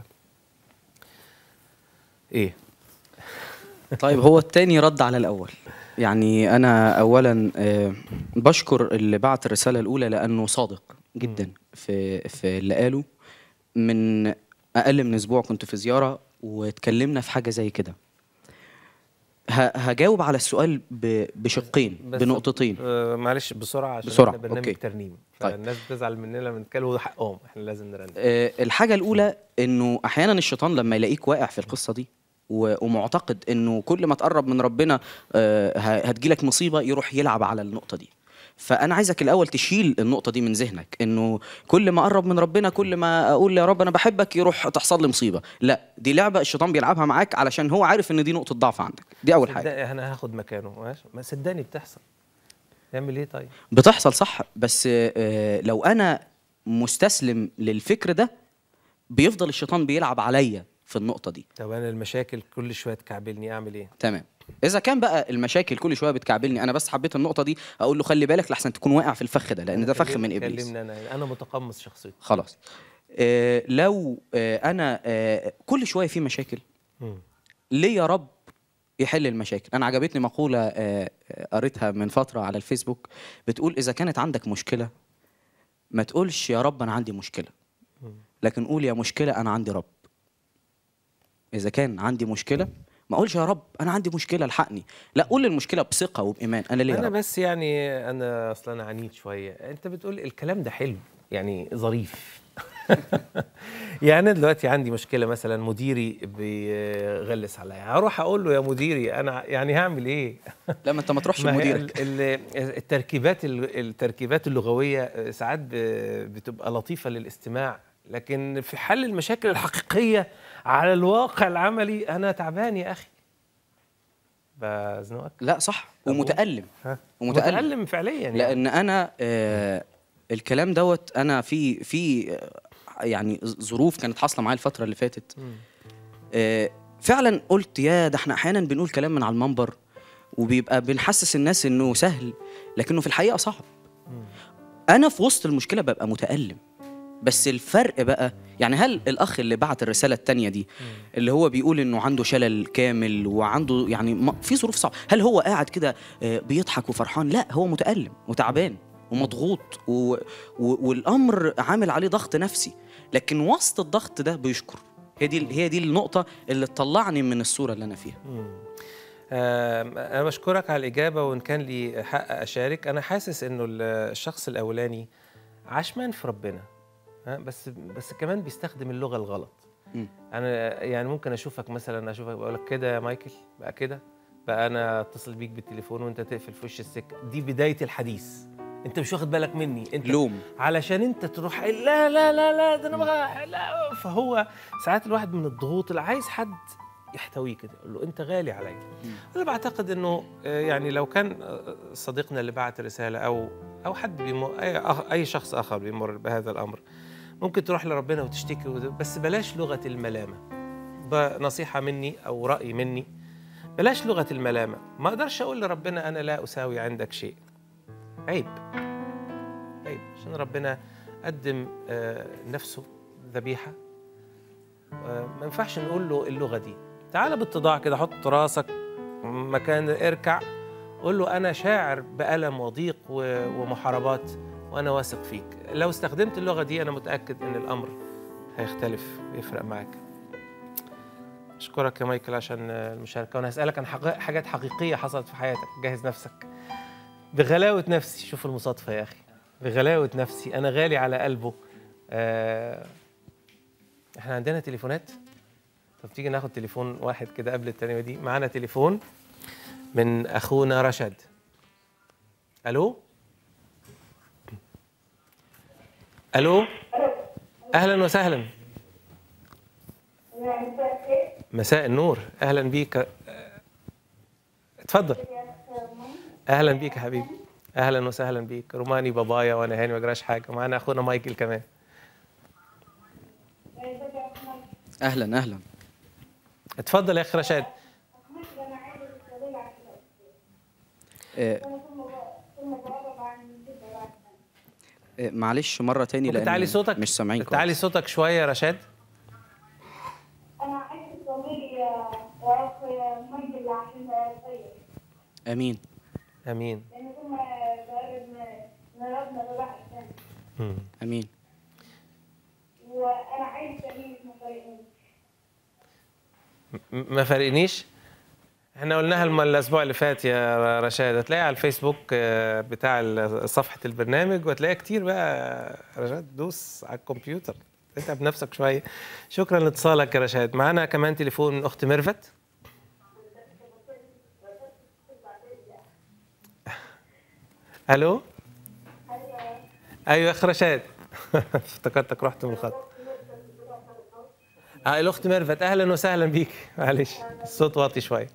ايه؟ طيب هو التاني رد على الاول يعني انا اولا آه، بشكر اللي بعت الرساله الاولى لانه صادق جدا في في اللي قاله من اقل من اسبوع كنت في زياره واتكلمنا في حاجه زي كده ه- هجاوب على السؤال ب- بشقين بس بنقطتين آه معلش بسرعه عشان بسرعة، احنا برنامج أوكي. ترنيم طيب. فالناس بتزعل مننا لما نتكلم وده حقهم احنا لازم نرنم. آه، الحاجة الأولى إنه أحيانا الشيطان لما يلاقيك واقع في القصة دي و- ومعتقد إنه كل ما تقرب من ربنا آه، ه- هتجيلك مصيبة يروح يلعب على النقطة دي فأنا عايزك الأول تشيل النقطة دي من ذهنك إنه كل ما أقرب من ربنا كل ما أقول يا رب أنا بحبك يروح تحصل لي مصيبة لا دي لعبة الشيطان بيلعبها معاك علشان هو عارف إن دي نقطة ضعف عندك دي أول حاجة صدقني انا هاخد مكانه ماشي ما صدقني بتحصل نعمل ايه طيب؟ بتحصل صح بس آه، لو أنا مستسلم للفكر ده بيفضل الشيطان بيلعب عليا في النقطة دي طب انا المشاكل كل شويه تكعبلني اعمل ايه؟ تمام اذا كان بقى المشاكل كل شويه بتكعبلني انا بس حبيت النقطه دي اقول له خلي بالك لحسن تكون واقع في الفخ ده لان ده فخ من ابليس كلمني انا انا متقمص شخصيتي خلاص آه لو آه انا آه كل شويه في مشاكل مم. ليه يا رب يحل المشاكل انا عجبتني مقوله آه، آه، قريتها من فتره على الفيسبوك بتقول اذا كانت عندك مشكله ما تقولش يا رب انا عندي مشكله لكن قول يا مشكله انا عندي رب اذا كان عندي مشكله ما اقولش يا رب انا عندي مشكله الحقني لا قول المشكله بثقه وبايمان انا ليه يا انا رب بس يعني انا اصلا انا عنيد شويه انت بتقول الكلام ده حلو يعني ظريف يعني انا دلوقتي عندي مشكله مثلا مديري بيغلس عليا هروح اقول له يا مديري انا يعني هعمل ايه لا ما انت ما تروحش ما هي لمديرك ال- ال- التركيبات ال- التركيبات اللغويه ساعات ب- بتبقى لطيفه للاستماع لكن في حل المشاكل الحقيقيه على الواقع العملي انا تعبان يا اخي بزنقك لا صح طب و- ومتالم ها ومتألم. متألم فعليا يعني. لان انا آه الكلام دوت انا في في آه، يعني ظروف كانت حاصله معايا الفتره اللي فاتت آه فعلا قلت يا ده احنا احيانا بنقول كلام من على المنبر وبيبقى بنحسس الناس انه سهل لكنه في الحقيقه صعب انا في وسط المشكله ببقى متالم بس الفرق بقى يعني هل الاخ اللي بعت الرساله التانية دي اللي هو بيقول انه عنده شلل كامل وعنده يعني ما- في ظروف صعبه هل هو قاعد كده آه، بيضحك وفرحان لا هو متالم وتعبان ومضغوط و... و... والامر عامل عليه ضغط نفسي لكن وسط الضغط ده بيشكر هي دي هي دي النقطه اللي تطلعني من الصوره اللي انا فيها آم، أنا بشكرك على الإجابة وإن كان لي حق أشارك أنا حاسس إنه ال- الشخص الأولاني عشمان في ربنا ها، بس بس كمان بيستخدم اللغة الغلط مم. أنا يعني ممكن أشوفك مثلا أشوفك بقول لك كده يا مايكل بقى كده بقى أنا أتصل بيك بالتليفون وأنت تقفل في وش السكة دي بداية الحديث أنت مش واخد بالك مني أنت لوم علشان انت تروح قايل لا لا لا لا ده انا بقى لا فهو ساعات الواحد من الضغوط اللي عايز حد يحتويه كده يقول له انت غالي عليا انا بعتقد انه آه، يعني لو كان آه، صديقنا اللي بعت رساله او او حد بيمر اي أخ- اي شخص اخر بيمر بهذا الامر ممكن تروح لربنا وتشتكي وده- بس بلاش لغه الملامه ده نصيحه مني او راي مني بلاش لغه الملامه ما اقدرش اقول لربنا انا لا اساوي عندك شيء عيب عيب عشان ربنا قدم آه، نفسه ذبيحه آه، ما ينفعش نقول له اللغه دي تعال باتضاع كده حط راسك مكان اركع قول له انا شاعر بالم وضيق و- ومحاربات وانا واثق فيك لو استخدمت اللغه دي انا متاكد ان الامر هيختلف ويفرق معاك اشكرك يا مايكل عشان آه، المشاركه وانا هسالك عن حقا- حاجات حقيقيه حصلت في حياتك جهز نفسك بغلاوه نفسي شوف المصادفه يا اخي بغلاوه نفسي انا غالي على قلبه آه، احنا عندنا تليفونات طب تيجي ناخد تليفون واحد كده قبل الترنيمه دي معانا تليفون من اخونا رشد الو الو اهلا وسهلا مساء النور اهلا بيك آه، اتفضل اهلا بيك يا حبيبي اهلا وسهلا بيك روماني بابايا وانا هاني ما جراش حاجه معانا اخونا مايكل كمان اهلا اهلا اتفضل يا اخي رشاد آه، آه، معلش مره تاني ممكن لان تعلي صوتك مش سامعين تعلي كويس صوتك شويه يا رشاد انا عايز تصلي يا اخ منجل عشان طيب امين امين لان ثم نربنا ببعض ثاني مم. امين وانا عايز تمييز مفارقين م- ما فارقنيش احنا قلناها الم- الاسبوع اللي فات يا رشاد هتلاقيها على الفيسبوك آه، بتاع ال- صفحه البرنامج وهتلاقيها كتير بقى رشاد دوس على الكمبيوتر اتعب نفسك شويه شكرا لاتصالك يا رشاد معانا كمان تليفون من اخت ميرفت الو ايوه يا اخ رشاد افتكرتك رحت من الخط اه الاخت ميرفت اهلا وسهلا بيك معلش الصوت واطي شويه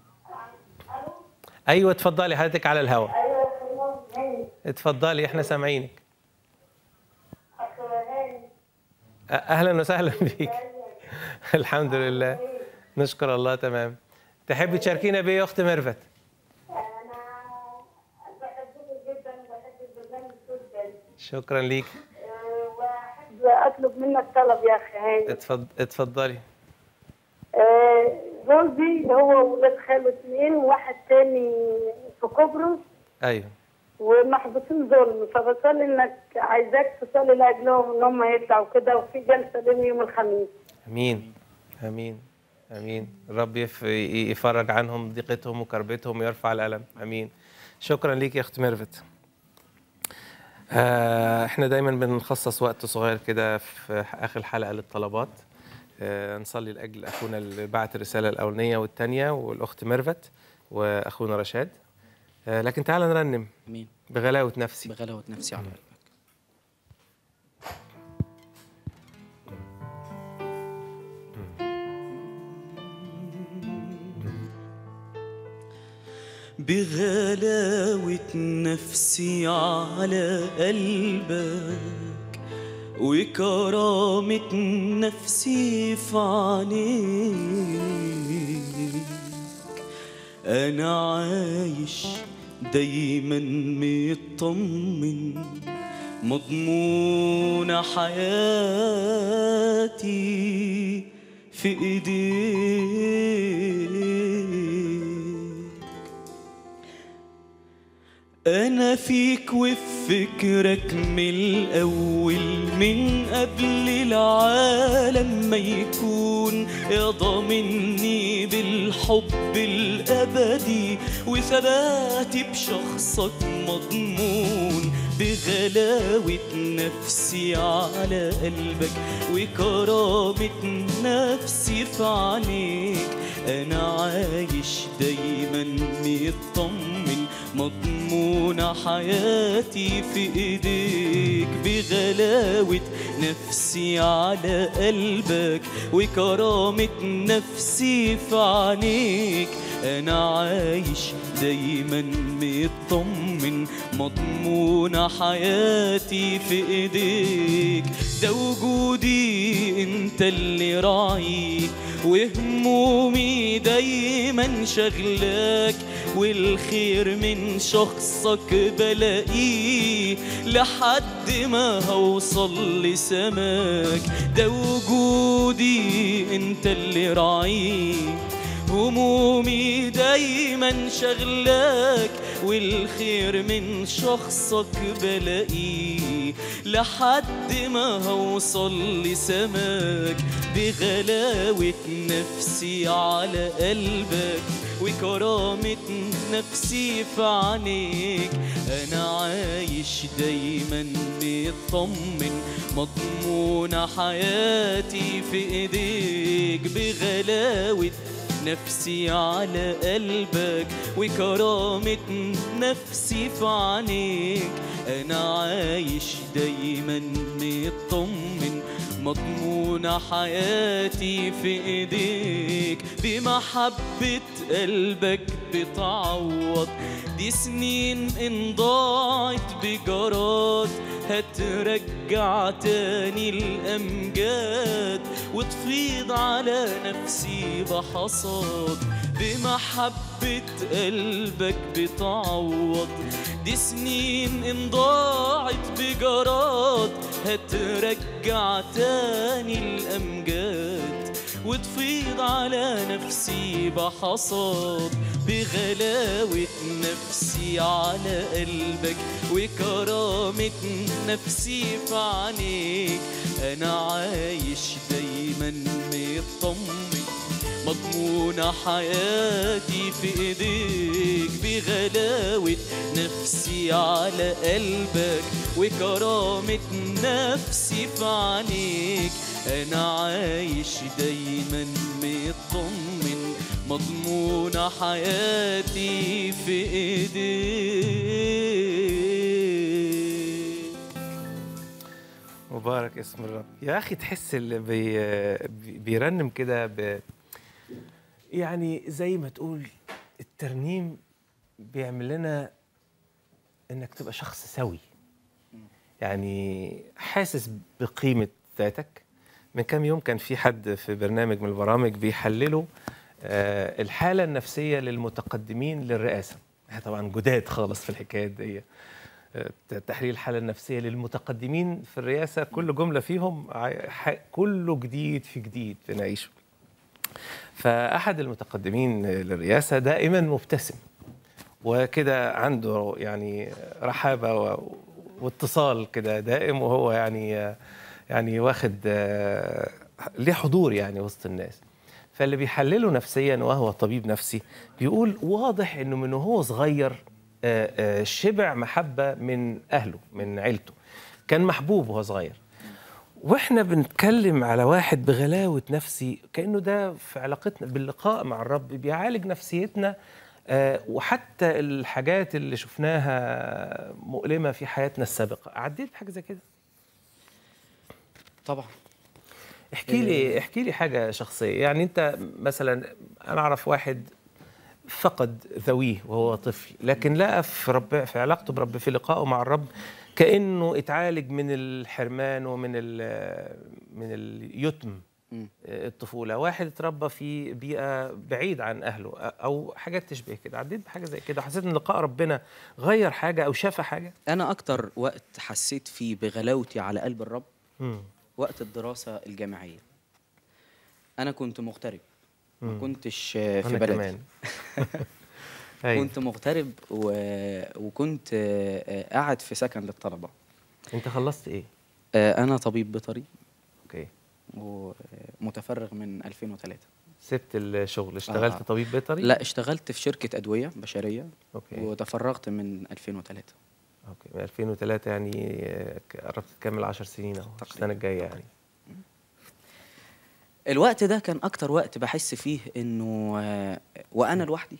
ايوه اتفضلي حضرتك على الهواء ايوه خلاص هاني اتفضلي احنا سامعينك اخ هاني أ- اهلا وسهلا بيك الحمد لله نشكر الله تمام تحبي تشاركينا بايه يا اخت ميرفت انا بحبكم جدا وبحب البرنامج جدا شكرا ليك أه، واحب اطلب منك طلب يا اخي هاني اتفض... اتفضلي أه، جوزي هو وولاد خاله اثنين وواحد تاني في قبرص ايوه ومحبوسين ظلم فبصلي انك عايزاك تصلي لاجلهم ان هم يطلعوا كده وفي جلسه لهم يوم الخميس امين امين امين الرب يف- يفرج عنهم ضيقتهم وكربتهم ويرفع الالم امين شكرا ليك يا اخت ميرفت آه احنا دايما بنخصص وقت صغير كده في اخر الحلقه للطلبات آه نصلي لاجل اخونا اللي بعت الرساله الاولانيه والثانيه والاخت ميرفت واخونا رشاد آه لكن تعال نرنم امين بغلاوه نفسي بغلاوه نفسي على قلبك بغلاوة نفسي على قلبك وكرامة نفسي في عينيك أنا عايش دايما مطمن مضمون حياتي في ايديك أنا فيك وفي فكرك من الأول من قبل العالم ما يكون يا ضامني بالحب الأبدي وثباتي بشخصك مضمون بغلاوة نفسي على قلبك وكرامة نفسي في عينيك أنا عايش دايما مطمن مضمون حياتي في ايديك بغلاوة نفسي على قلبك وكرامة نفسي في عينيك انا عايش دايما مطمن مضمون حياتي في ايديك ده وجودي انت اللي راعي وهمومي دايما شغلاك والخير من شخصك بلاقيه لحد ما هوصل لسماك ده وجودي انت اللي راعيه همومي دايما شغلاك والخير من شخصك بلاقيه لحد ما هوصل لسماك بغلاوة نفسي على قلبك وكرامة نفسي في عينيك أنا عايش دايما مطمن مضمون حياتي في إيديك بغلاوة نفسي على قلبك وكرامة نفسي في عينيك أنا عايش دايما مطمن مضمون حياتي في ايديك بمحبة قلبك بتعوض دي سنين ان ضاعت بجراد هترجع تاني الامجاد وتفيض على نفسي بحصاد بمحبة قلبك بتعوض دي سنين ان ضاعت بجراد هترجع تاني الامجاد وتفيض على نفسي بحصاد بغلاوة نفسي على قلبك وكرامة نفسي في عينيك أنا عايش دايما مطمن مضمون حياتي في ايديك بغلاوة نفسي على قلبك وكرامة نفسي في عينيك انا عايش دايما مطمن مضمون حياتي في ايديك مبارك اسم الرب يا اخي تحس اللي بي بي- بيرنم كده ب يعني زي ما تقول الترنيم بيعمل لنا انك تبقى شخص سوي يعني حاسس بقيمه ذاتك من كام يوم كان في حد في برنامج من البرامج بيحللوا آه، الحاله النفسيه للمتقدمين للرئاسه احنا طبعا جداد خالص في الحكايه دي آه، تحليل الحاله النفسيه للمتقدمين في الرئاسه كل جمله فيهم ع- ح- كله جديد في جديد بنعيشه فاحد المتقدمين للرئاسه دائما مبتسم وكده عنده يعني رحابه و- واتصال كده دائم وهو يعني يعني واخد آه، ليه حضور يعني وسط الناس فاللي بيحلله نفسيا وهو طبيب نفسي بيقول واضح انه من وهو صغير آه، آه، شبع محبه من اهله من عيلته كان محبوب وهو صغير واحنا بنتكلم على واحد بغلاوه نفسي كانه ده في علاقتنا باللقاء مع الرب بيعالج نفسيتنا آه، وحتى الحاجات اللي شفناها مؤلمه في حياتنا السابقه عديت بحاجه زي كده طبعا احكي لي احكي لي حاجه شخصيه يعني انت مثلا انا اعرف واحد فقد ذويه وهو طفل لكن لقى في رب في علاقته برب في لقائه مع الرب كانه اتعالج من الحرمان ومن ال من اليتم مم. الطفوله واحد اتربى في بيئه بعيد عن اهله او حاجات تشبه كده عديت بحاجه زي كده حسيت ان لقاء ربنا غير حاجه او شاف حاجه انا اكتر وقت حسيت فيه بغلاوتي على قلب الرب مم. وقت الدراسه الجامعيه انا كنت مغترب ما مم. كنتش آه، في انا بلدي كمان أيوة. كنت مغترب و... وكنت آه، آه، قاعد في سكن للطلبه انت خلصت ايه آه، انا طبيب بيطري اوكي ومتفرغ من 2003 سبت الشغل اشتغلت آه. طبيب بيطري لا اشتغلت في شركه ادويه بشريه اوكي وتفرغت من 2003 اوكي من 2003 يعني آه، ك- قربت تكمل 10 سنين اهو تقريباً. السنه الجايه يعني الوقت ده كان اكتر وقت بحس فيه انه آه، وانا لوحدي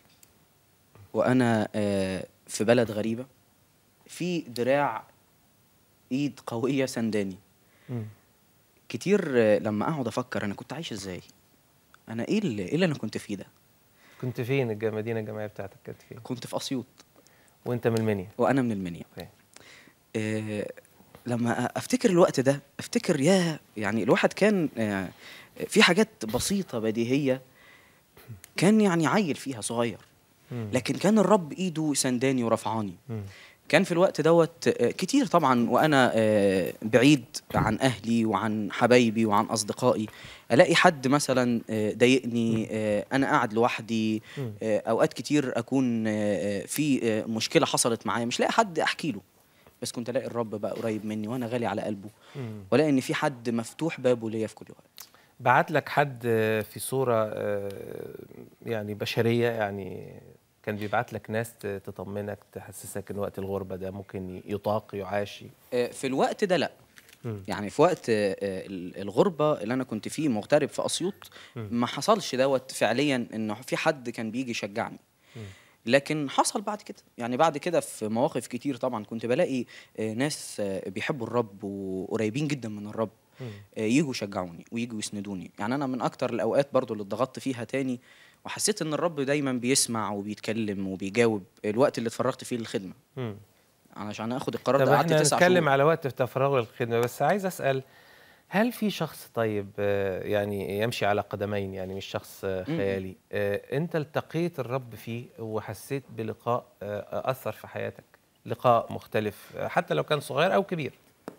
وانا آه، في بلد غريبه في دراع ايد قويه سنداني مم. كتير آه، لما اقعد افكر انا كنت عايش ازاي انا ايه اللي, إيه اللي انا كنت فيه ده كنت فين الج- المدينه الجامعيه بتاعتك كانت فين كنت في اسيوط وانت من المنيا وانا من المنيا اوكي آه، لما افتكر الوقت ده افتكر يا يعني الواحد كان آه، في حاجات بسيطه بديهيه كان يعني عيل فيها صغير مم. لكن كان الرب ايده سنداني ورفعاني مم. كان في الوقت دوت آه، كتير طبعا وانا آه، بعيد عن اهلي وعن حبايبي وعن اصدقائي الاقي حد مثلا آه، ضايقني آه، انا قاعد لوحدي مم. آه، اوقات كتير اكون آه، آه، في آه، مشكله حصلت معايا مش لاقي حد احكي له بس كنت الاقي الرب بقى قريب مني وانا غالي على قلبه مم. والاقي ان في حد مفتوح بابه ليا في كل وقت بعت لك حد آه، في صوره آه، يعني بشريه يعني كان بيبعت لك ناس ت- تطمنك تحسسك ان وقت الغربه ده ممكن يطاق يعاش آه، في الوقت ده لا مم. يعني في وقت آه، آه، الغربه اللي انا كنت فيه مغترب في اسيوط ما حصلش دوت فعليا انه في حد كان بيجي يشجعني لكن حصل بعد كده يعني بعد كده في مواقف كتير طبعا كنت بلاقي آه، ناس آه، بيحبوا الرب وقريبين جدا من الرب آه، يجوا يشجعوني ويجوا يسندوني يعني انا من اكتر الاوقات برضو اللي اتضغطت فيها تاني وحسيت ان الرب دايما بيسمع وبيتكلم وبيجاوب الوقت اللي اتفرغت فيه للخدمه مم. علشان اخد القرار طب ده قعدت احنا تسع نتكلم شهور على وقت تفرغ الخدمه بس عايز اسال هل في شخص طيب آه، يعني يمشي على قدمين يعني مش شخص آه، مم. خيالي آه، انت التقيت الرب فيه وحسيت بلقاء آه، اثر في حياتك لقاء مختلف آه، حتى لو كان صغير او كبير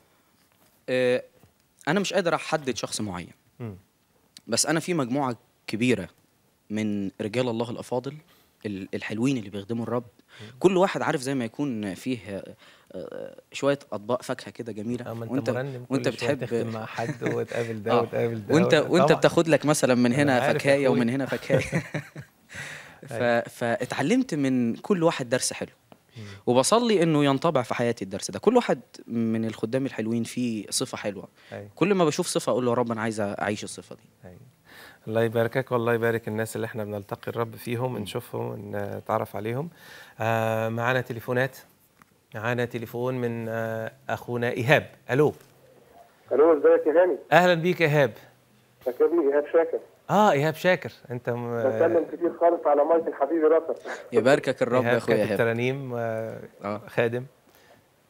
آه، انا مش قادر احدد شخص معين مم. بس انا في مجموعه كبيره من رجال الله الافاضل ال- الحلوين اللي بيخدموا الرب كل واحد عارف زي ما يكون فيه آه، آه، شويه اطباق فاكهه كده جميله اما انت وانت مرنم وانت كل شوية بتحب تخدم مع حد وتقابل ده آه. وتقابل ده وانت وت- وانت طبعاً. بتاخد لك مثلا من أنا هنا عارف يا فكايه أخوي. ومن هنا فكايه ف... فاتعلمت من كل واحد درس حلو وبصلي انه ينطبع في حياتي الدرس ده كل واحد من الخدام الحلوين فيه صفه حلوه أيوة. كل ما بشوف صفه اقول له يا رب انا عايز اعيش الصفه دي أيوة. الله يباركك والله يبارك الناس اللي احنا بنلتقي الرب فيهم نشوفهم ونتعرف عليهم آه معانا تليفونات معانا تليفون من آه اخونا ايهاب الو الو ازيك يا هاني اهلا بيك يا ايهاب فاكرني ايهاب شاكر اه ايهاب شاكر انت م... بتكلم كتير خالص على مايكل حبيبي راسك يباركك الرب يا ايهاب اخويا كاتب ايهاب ترانيم آه آه. خادم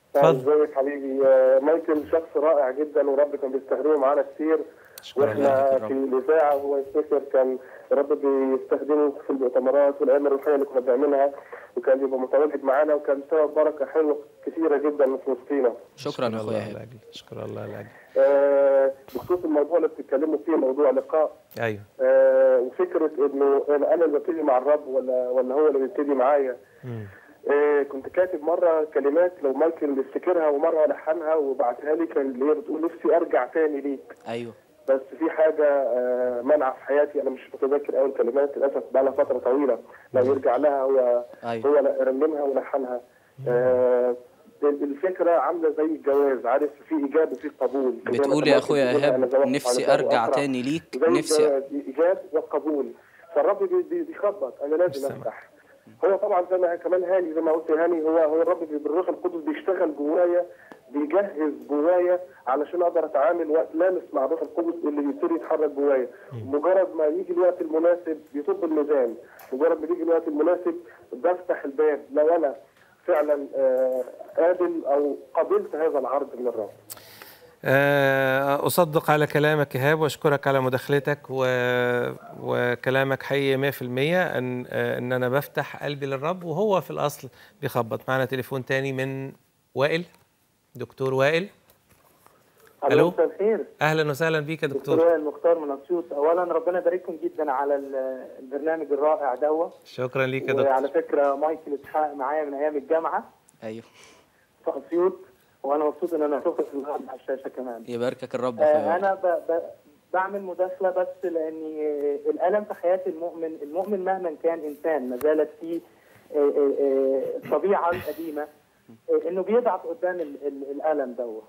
اتفضل. ازيك حبيبي آه، مايكل شخص رائع جدا ورب كان بيستخدمه معانا كتير شكرا واحنا لك يا في رب. الاذاعه وهو يفتكر كان الرب بيستخدمه في المؤتمرات والايام الروحيه اللي كنا بنعملها وكان بيبقى متواجد معانا وكان سبب بركه حلوه كثيره جدا في وسطينا شكرا يا اخويا الله هاب لاجل شكرا الله لاجل آه، بخصوص الموضوع اللي بتتكلموا فيه موضوع لقاء ايوه آه، وفكره انه انا أنا اللي ببتدي مع الرب ولا ولا هو اللي بيبتدي معايا مم. آه، كنت كاتب مره كلمات لو مايكل يفتكرها ومره لحنها وبعتها لي كان اللي هي بتقول نفسي ارجع تاني ليك ايوه بس في حاجه آه، مانعه في حياتي انا مش متذكر اول كلمات للاسف بقى لها فتره طويله لو يرجع لها هو أيوة. هو رنمها ولحنها آه، الفكره عامله زي الجواز عارف في ايجاب وفي قبول زي ما بتقول أنت يا ممكن اخويا تقول أنا ايهاب زوجت نفسي على ارجع أسرع. تاني ليك زي نفسي الجواز، ايجاب وقبول فالرب بي- بي- بيخبط انا لازم السماء. افتح هو طبعا زي ما كمان هاني زي ما قلت هاني هو هو الرب بي- بالروح القدس بيشتغل جوايا بيجهز جوايا علشان اقدر اتعامل وقت لامس مع الروح القدس اللي بيبتدي يتحرك جوايا مجرد ما يجي الوقت المناسب بيصب الميزان مجرد ما يجي الوقت المناسب بفتح الباب لو انا فعلا آه، قابل او قبلت هذا العرض من الرب آه، أصدق على كلامك إيهاب وأشكرك على مداخلتك و... وكلامك حقيقي 100% أن آه، أن أنا بفتح قلبي للرب وهو في الأصل بيخبط معنا تليفون تاني من وائل دكتور وائل ألو. مساء الخير أهلا وسهلا بيك يا دكتور دكتور وائل مختار من اسيوط اولا ربنا يبارككم جدا على ال- البرنامج الرائع دوت شكرا ليك يا وعلى دكتور فكره مايكل اسحاق معايا من ايام الجامعه ايوه في اسيوط وانا مبسوط ان انا اشوفك النهارده على الشاشه كمان يباركك الرب يا اخويا آه وائل. انا ب... ب... بعمل مداخله بس لاني آه، الالم في حياه المؤمن المؤمن مهما كان انسان ما زالت فيه آه، آه، آه، الطبيعه القديمه آه، انه بيضعف قدام ال... ال... الالم دوت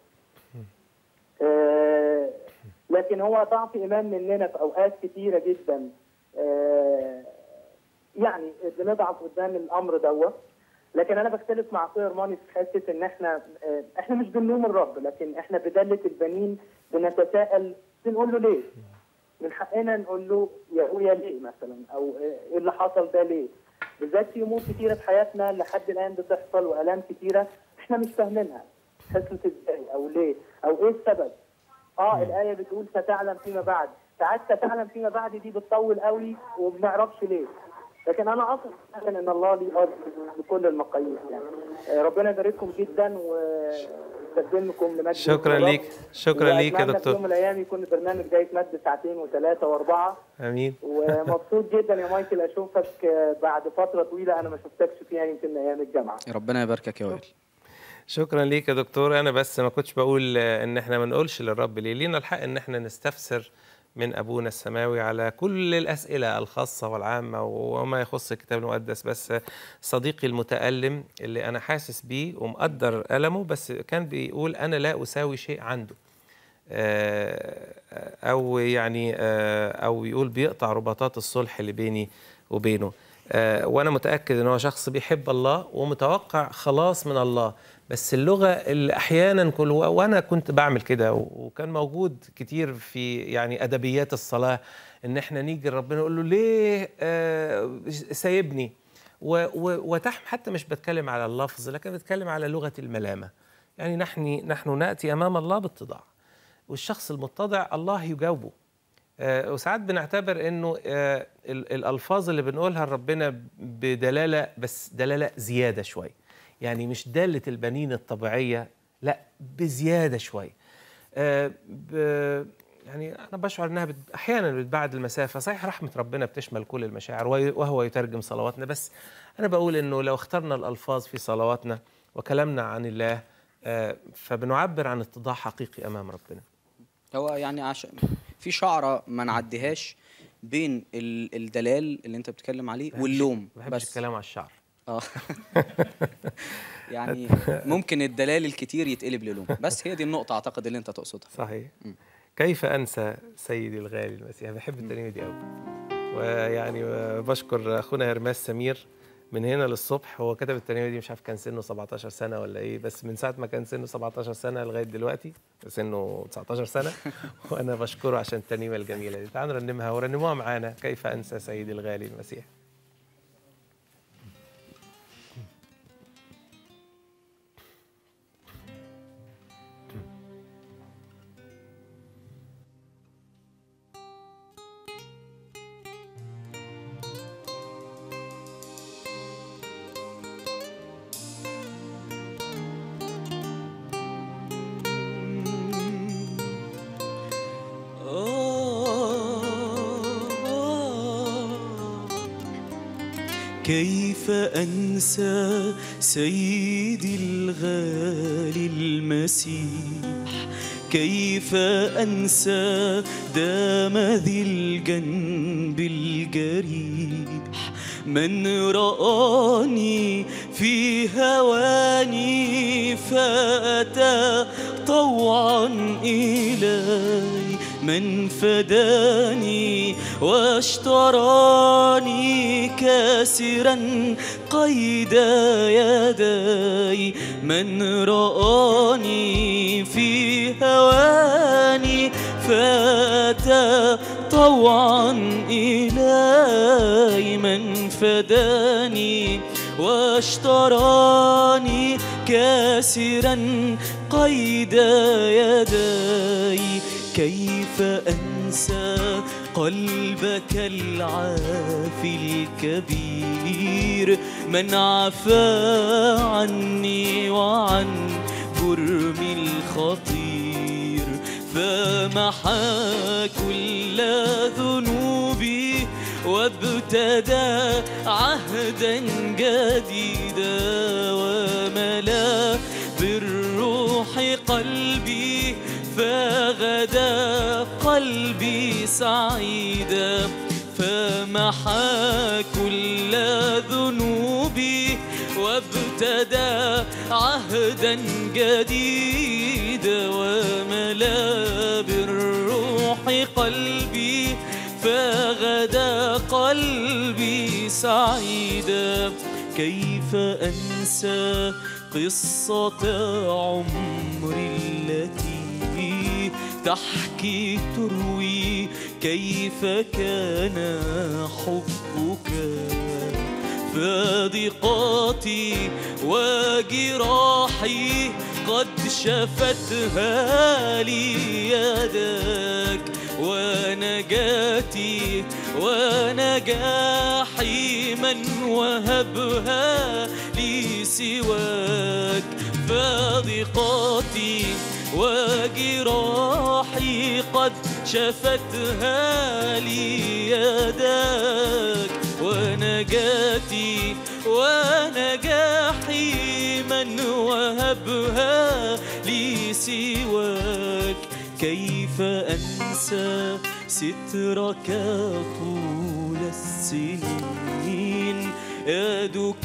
آه، لكن هو ضعف ايمان مننا في اوقات كثيره جدا آه، يعني بنضعف قدام الامر دوت لكن انا بختلف مع اخويا رماني في حته ان احنا آه، احنا مش بنلوم الرب لكن احنا بدله البنين بنتساءل بنقول له ليه؟ من حقنا نقول له يا ابويا ليه مثلا او آه، ايه اللي حصل ده ليه؟ بالذات في امور كتيره في حياتنا لحد الان بتحصل والام كتيره احنا مش فاهمينها حصلت ازاي او ليه او ايه السبب؟ اه الايه بتقول ستعلم فيما بعد ساعات ستعلم فيما بعد دي بتطول قوي وما بنعرفش ليه لكن انا اثق فعلا ان الله ليه قصد بكل المقاييس يعني آه، ربنا يبارككم جدا ويقدمكم لمجد شكرا الرب. ليك شكرا ليك يا وأتمنى في يوم دكتور من الايام يكون البرنامج ده يتمد ساعتين وثلاثه واربعه امين ومبسوط جدا يا مايكل اشوفك آه، بعد فتره طويله انا ما شفتكش فيها يمكن من ايام الجامعه ربنا يباركك يا وائل شكرا ليك يا دكتور انا بس ما كنتش بقول آه، ان احنا ما نقولش للرب ليه لينا الحق ان احنا نستفسر من ابونا السماوي على كل الاسئله الخاصه والعامه وما يخص الكتاب المقدس بس صديقي المتالم اللي انا حاسس بيه ومقدر المه بس كان بيقول انا لا اساوي شيء عنده آه، او يعني آه، او يقول بيقطع رباطات الصلح اللي بيني وبينه آه، وانا متاكد ان هو شخص بيحب الله ومتوقع خلاص من الله بس اللغه اللي احيانا كل وانا كنت بعمل كده وكان موجود كتير في يعني ادبيات الصلاه ان احنا نيجي لربنا نقول له ليه آه، سايبني و- و- وتحم حتى مش بتكلم على اللفظ لكن بتكلم على لغه الملامه يعني نحن نحن ناتي امام الله باتضاع والشخص المتضع الله يجاوبه آه، وساعات بنعتبر انه آه، ال- الالفاظ اللي بنقولها لربنا بدلاله بس دلاله زياده شويه يعني مش داله البنين الطبيعيه لا بزياده شويه آه، ب- يعني انا بشعر انها بت- احيانا بتبعد المسافه صحيح رحمه ربنا بتشمل كل المشاعر وي- وهو يترجم صلواتنا بس انا بقول انه لو اخترنا الالفاظ في صلواتنا وكلامنا عن الله آه، فبنعبر عن اتضاع حقيقي امام ربنا هو يعني عشان في شعره ما نعديهاش بين ال- الدلال اللي انت بتتكلم عليه واللوم ما بحبش بس الكلام على الشعر اه يعني ممكن الدلال الكتير يتقلب للوم بس هي دي النقطه اعتقد اللي انت تقصدها صحيح كيف انسى سيدي الغالي المسيح بحب الترنيمه دي قوي ويعني بشكر اخونا هرماس سمير من هنا للصبح هو كتب الترنيمه دي مش عارف كان سنه 17 سنه ولا ايه بس من ساعه ما كان سنه 17 سنه لغايه دلوقتي سنه 19 سنه وانا بشكره عشان الترنيمه الجميله دي تعالوا نرنمها ورنموها معانا كيف انسى سيدي الغالي المسيح كيف أنسى سيدي الغالي المسيح كيف أنسى دام ذي الجنب الجريح من رآني في هواني فأتى طوعا إلي من فداني واشتراني كاسرا قيد يدي من رآني في هواني فأتى طوعا إلي من فداني واشتراني كاسرا قيد يدي كيف أنسى قلبك العافي الكبير من عفا عني وعن جرمي الخطير فمحى كل ذنوبي وابتدى عهدا جديدا وملا بالروح قلبي فغدا قلبي سعيدا فمحى كل ذنوبي وابتدى عهدا جديدا وملا بالروح قلبي فغدا قلبي سعيدا كيف أنسى قصة عمري التي تحكي تروي كيف كان حبك فاضقاتي وجراحي قد شفتها لي يدك ونجاتي ونجاحي من وهبها لي سواك فاضقاتي وجراحي قد شفتها لي يدك ونجاتي ونجاحي من وهبها لي سواك كيف أنسى سترك طول السنين يدك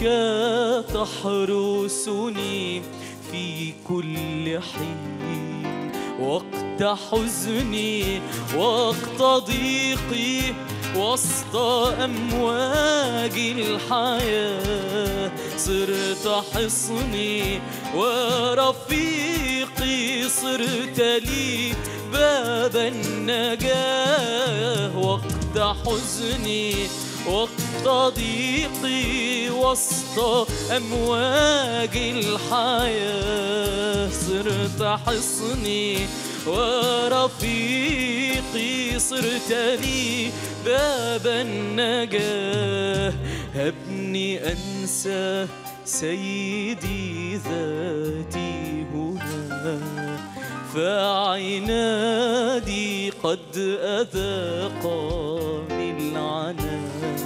تحرسني في كل حين وقت حزني وقت ضيقي وسط أمواج الحياة صرت حصني ورفيقي صرت لي باب النجاة وقت حزني وقت ضيقي وسط أمواج الحياة صرت حصني ورفيقي صرت لي باب النجاة هبني أنسى سيدي ذاتي هنا فعنادي قد أذاقني العنا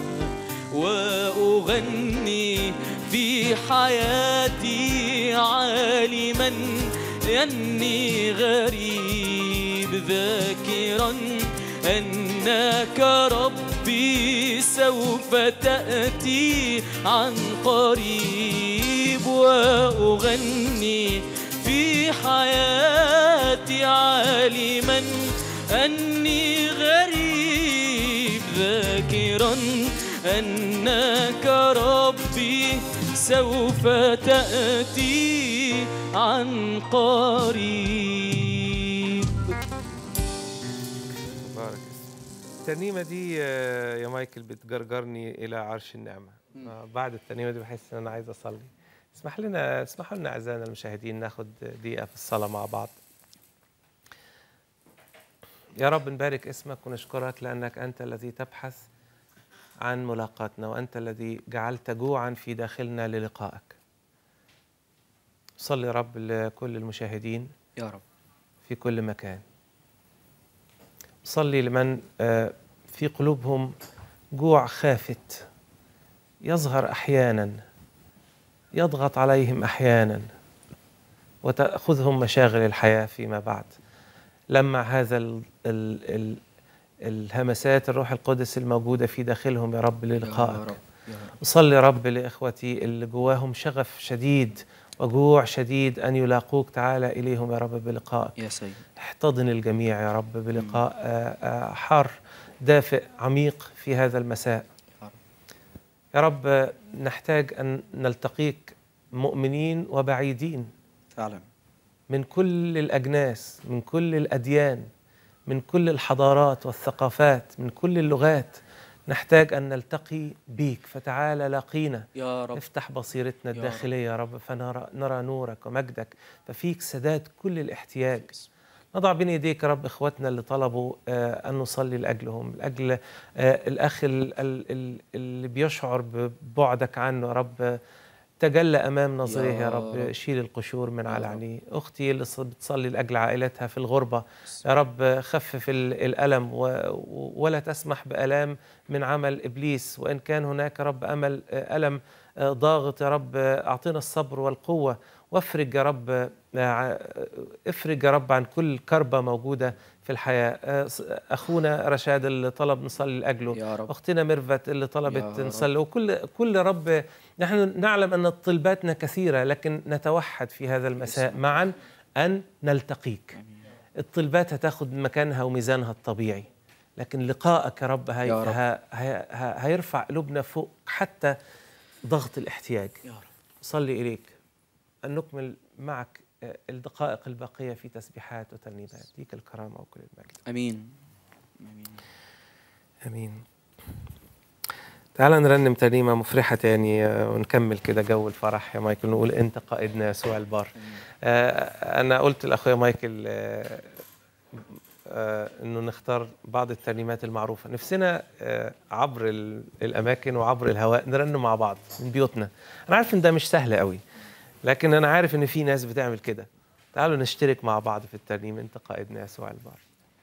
وأغني في حياتي عالما أني غريب ذاكرا أنك ربي سوف تأتي عن قريب وأغني في حياتي عالما أني غريب ذاكرا أنك ربي سوف تأتي عن قريب بارك الترنيمة دي آه، يا مايكل بتجرجرني إلى عرش النعمة آه، بعد الترنيمة دي بحس إن أنا عايز أصلي اسمح لنا اسمحوا لنا أعزائنا المشاهدين ناخد دقيقة في الصلاة مع بعض يا رب نبارك اسمك ونشكرك لأنك أنت الذي تبحث عن ملاقاتنا وأنت الذي جعلت جوعا في داخلنا للقائك صلي يا رب لكل المشاهدين يا رب في كل مكان صلي لمن آه، في قلوبهم جوع خافت يظهر احيانا يضغط عليهم احيانا وتاخذهم مشاغل الحياه فيما بعد لمع هذا ال ال ال الهمسات الروح القدس الموجوده في داخلهم يا رب للقائك أصلي رب لإخوتي اللي جواهم شغف شديد وجوع شديد أن يلاقوك تعالى إليهم يا رب بلقائك يا سيد احتضن الجميع يا رب بلقاء آه، آه، حار دافئ عميق في هذا المساء يا رب آه، نحتاج أن نلتقيك مؤمنين وبعيدين فعلا من كل الأجناس من كل الأديان من كل الحضارات والثقافات من كل اللغات نحتاج أن نلتقي بيك فتعالى لاقينا يا رب افتح بصيرتنا يا رب. الداخلية يا رب فنرى نرى نورك ومجدك ففيك سداد كل الاحتياج نضع بين يديك يا رب اخواتنا اللي طلبوا آه ان نصلي لاجلهم لاجل آه الاخ ال- ال- ال- اللي بيشعر ببعدك عنه يا رب آه، تجلى امام نظريه يا يا رب رب. شيل القشور من يا على رب. عينيه اختي اللي ص- بتصلي لاجل عائلتها في الغربه يا رب خفف ال- الالم و- و- ولا تسمح بالام من عمل ابليس وان كان هناك يا رب امل آه، الم آه، ضاغط يا رب آه، اعطنا الصبر والقوه وافرج يا رب آه، ع- افرج يا رب عن كل كربه موجوده في الحياه آه، ص- اخونا رشاد اللي طلب نصلي لاجله يا رب اختنا ميرفت اللي يا طلبت رب. نصلي وكل كل رب نحن نعلم ان طلباتنا كثيره لكن نتوحد في هذا المساء معا ان نلتقيك الطلبات هتاخد مكانها وميزانها الطبيعي لكن لقائك يا رب, هي يا رب. ه- ه- ه- هيرفع قلوبنا فوق حتى ضغط الاحتياج يا رب صلي إليك أن نكمل معك آه، الدقائق الباقية في تسبيحات وترنيمات ليك الكرامة وكل المجد امين امين امين تعال نرنم ترنيمه مفرحه تاني آه، ونكمل كده جو الفرح يا مايكل نقول انت قائدنا يسوع البار آه، انا قلت لاخويا مايكل آه، آه، انه نختار بعض الترنيمات المعروفه نفسنا آه، عبر ال- الاماكن وعبر الهواء نرنم مع بعض من بيوتنا انا عارف ان ده مش سهل قوي لكن انا عارف ان في ناس بتعمل كده تعالوا نشترك مع بعض في الترنيم انت قائدنا يسوع البار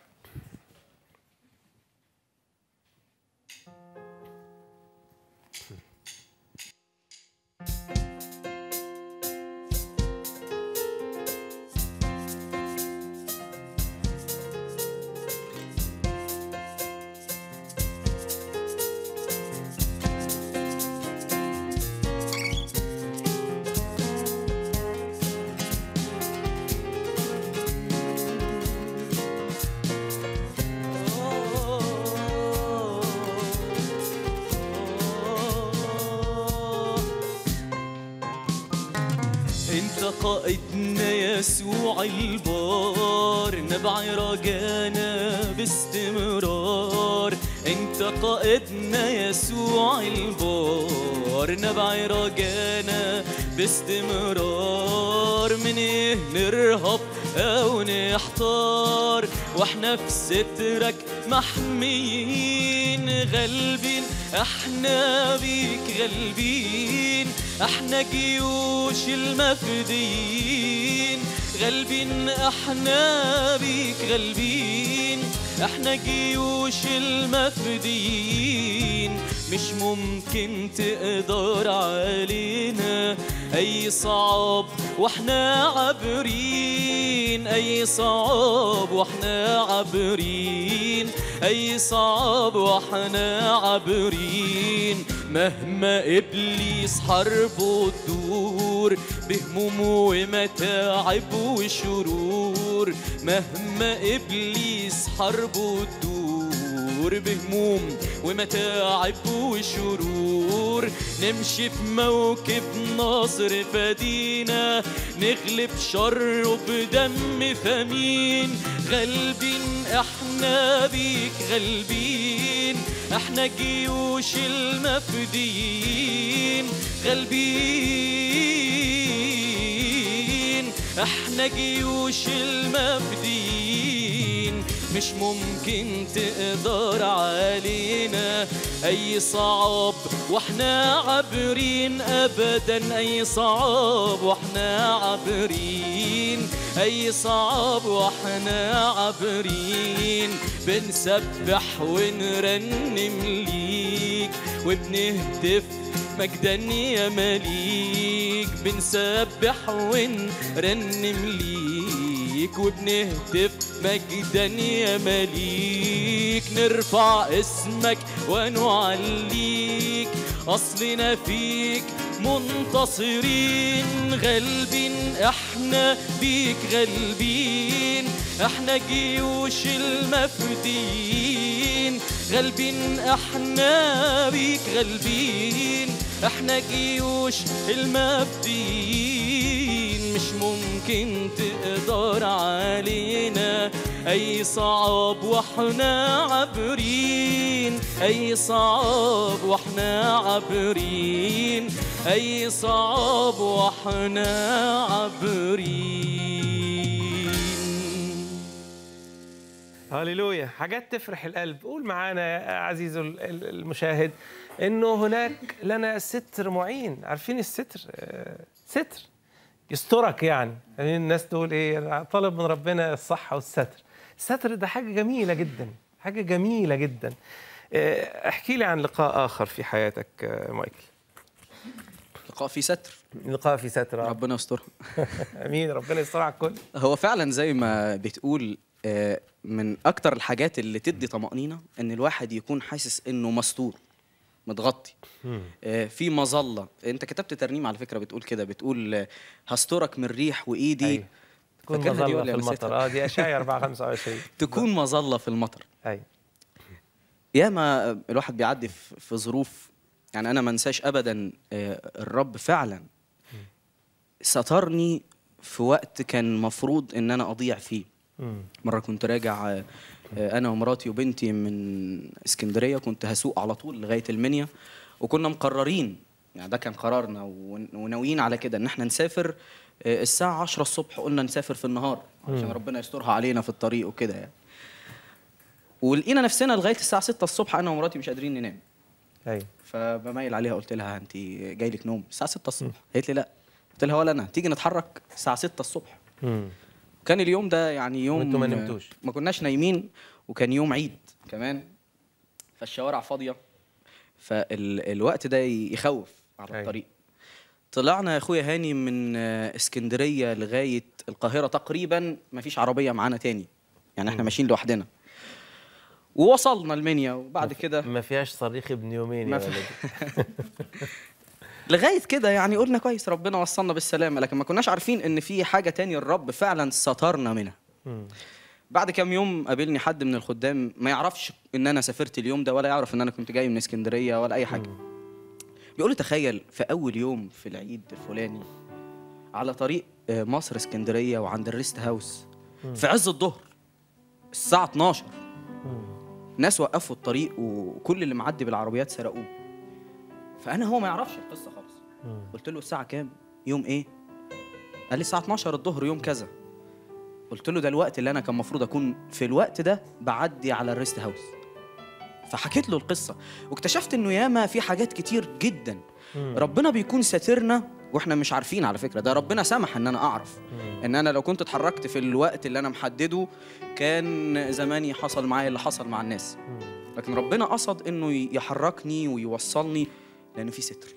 انت قائدنا يسوع البار نبع رجانا باستمرار انت قائدنا يسوع البار نبع رجانا باستمرار من ايه نرهب او نحتار واحنا في سترك محميين غالبين احنا بيك غالبين احنا جيوش المفديين غالبين احنا بيك غالبين احنا جيوش المفديين مش ممكن تقدر علينا اي صعب واحنا عابرين اي صعب واحنا عابرين اي صعب واحنا عابرين مهما ابليس حربه تدور بهموم ومتاعب وشرور مهما ابليس حربه تدور بهموم ومتاعب وشرور نمشي في موكب نصر فدينا نغلب شره بدم ثمين غالبين احنا بيك غالبين احنا جيوش المفديين غالبين احنا جيوش المفديين مش ممكن تقدر علينا اي صعب واحنا عابرين ابدا اي صعب واحنا عابرين اي صعب واحنا عابرين بنسبح ونرنم ليك وبنهتف مجدا يا مليك بنسبح ونرنم ليك وبنهتف مجدا يا مليك نرفع اسمك ونعليك أصلنا فيك منتصرين غالبين احنا بيك غالبين احنا جيوش المفديين غالبين احنا بيك غالبين احنا جيوش المفديين مش ممكن تقدر علينا اي صعب واحنا عابرين اي صعب واحنا عابرين اي صعب واحنا عابرين هللويا حاجات تفرح القلب قول معانا يا عزيزي ال- ال- المشاهد انه هناك لنا ستر معين عارفين الستر آه، ستر يسترك يعني يعني الناس تقول ايه أنا طالب من ربنا الصحه والستر الستر ده حاجه جميله جدا حاجه جميله جدا آه، احكي لي عن لقاء اخر في حياتك آه، مايكل لقاء فيه ستر لقاء في ستر آه. ربنا يسترها امين ربنا يستر على الكل هو فعلا زي ما بتقول آه، من اكتر الحاجات اللي تدي طمأنينة ان الواحد يكون حاسس انه مستور متغطي آه، في مظلة انت كتبت ترنيم على فكرة بتقول كده بتقول آه، هسترك من الريح وايدي أيوة. تكون فاكرها دي مظله ولا في نسيتها؟ المطر اه دي اشعيا 4 25 تكون مظلة في المطر ايوه ياما الواحد بيعدي في في ظروف يعني انا ما انساش ابدا آه، الرب فعلا سترني في وقت كان مفروض ان انا اضيع فيه مم. مره كنت راجع آه، آه، انا ومراتي وبنتي من اسكندريه كنت هسوق على طول لغايه المنيا وكنا مقررين يعني ده كان قرارنا ون- وناويين على كده ان احنا نسافر آه، الساعه 10 الصبح قلنا نسافر في النهار عشان ربنا يسترها علينا في الطريق وكده يعني ولقينا نفسنا لغايه الساعه 6 الصبح انا ومراتي مش قادرين ننام ايوه فبميل عليها قلت لها انت جاي لك نوم الساعه 6 الصبح قالت لي لا قلت لها ولا انا تيجي نتحرك الساعه 6 الصبح مم. كان اليوم ده يعني يوم وانتوا ما نمتوش. ما كناش نايمين وكان يوم عيد كمان فالشوارع فاضيه فالوقت ده يخوف على أيوة. الطريق طلعنا يا اخويا هاني من آه، اسكندريه لغايه القاهره تقريبا ما فيش عربيه معانا تاني يعني احنا ماشيين لوحدنا ووصلنا المنيا وبعد كده ما فيهاش صريخ ابن يومين ما يا في- ولدي لغايه كده يعني قلنا كويس ربنا وصلنا بالسلامه لكن ما كناش عارفين ان في حاجه تانية الرب فعلا سترنا منها مم. بعد كام يوم قابلني حد من الخدام ما يعرفش ان انا سافرت اليوم ده ولا يعرف ان انا كنت جاي من اسكندريه ولا اي حاجه بيقول لي تخيل في اول يوم في العيد الفلاني على طريق آه، مصر اسكندريه وعند الريست هاوس في عز الظهر الساعه 12 ناس وقفوا الطريق وكل اللي معدي بالعربيات سرقوه فانا هو ما يعرفش القصه خالص قلت له الساعه كام يوم ايه قال لي الساعه 12 الظهر يوم كذا قلت له ده الوقت اللي انا كان المفروض اكون في الوقت ده بعدي على الريست هاوس فحكيت له القصه واكتشفت انه ياما في حاجات كتير جدا ربنا بيكون ساترنا واحنا مش عارفين على فكره ده ربنا سمح ان انا اعرف ان انا لو كنت اتحركت في الوقت اللي انا محدده كان زماني حصل معايا اللي حصل مع الناس لكن ربنا قصد انه يحركني ويوصلني لان في ستر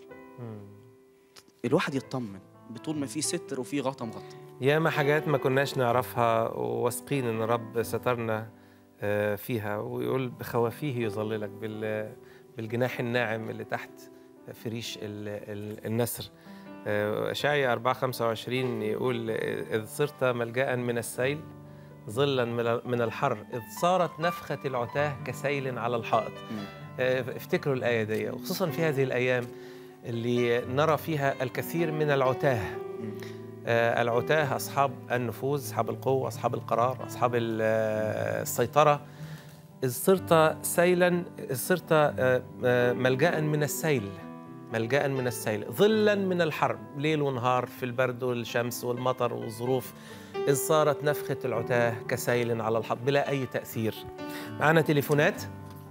الواحد يطمن بطول ما في ستر وفي غطا مغطى ياما حاجات ما كناش نعرفها وواثقين ان رب سترنا آه، فيها ويقول بخوافيه يظللك بال- بالجناح الناعم اللي تحت في ريش ال- ال- النسر آه، اشعيا 4 25 يقول اذ صرت ملجا من السيل ظلا من- من الحر اذ صارت نفخه العتاه كسيل على الحائط آه، افتكروا الايه دي وخصوصا في هذه الايام اللي نرى فيها الكثير من العتاه آه، العتاه أصحاب النفوذ أصحاب القوة أصحاب القرار أصحاب ال- آه، السيطرة إذ صرت سيلا إذ صرت آه، آه، ملجأ من السيل ملجأ من السيل ظلا من الحرب ليل ونهار في البرد والشمس والمطر والظروف إذ صارت نفخة العتاه كسيل على الحط بلا أي تأثير معنا تليفونات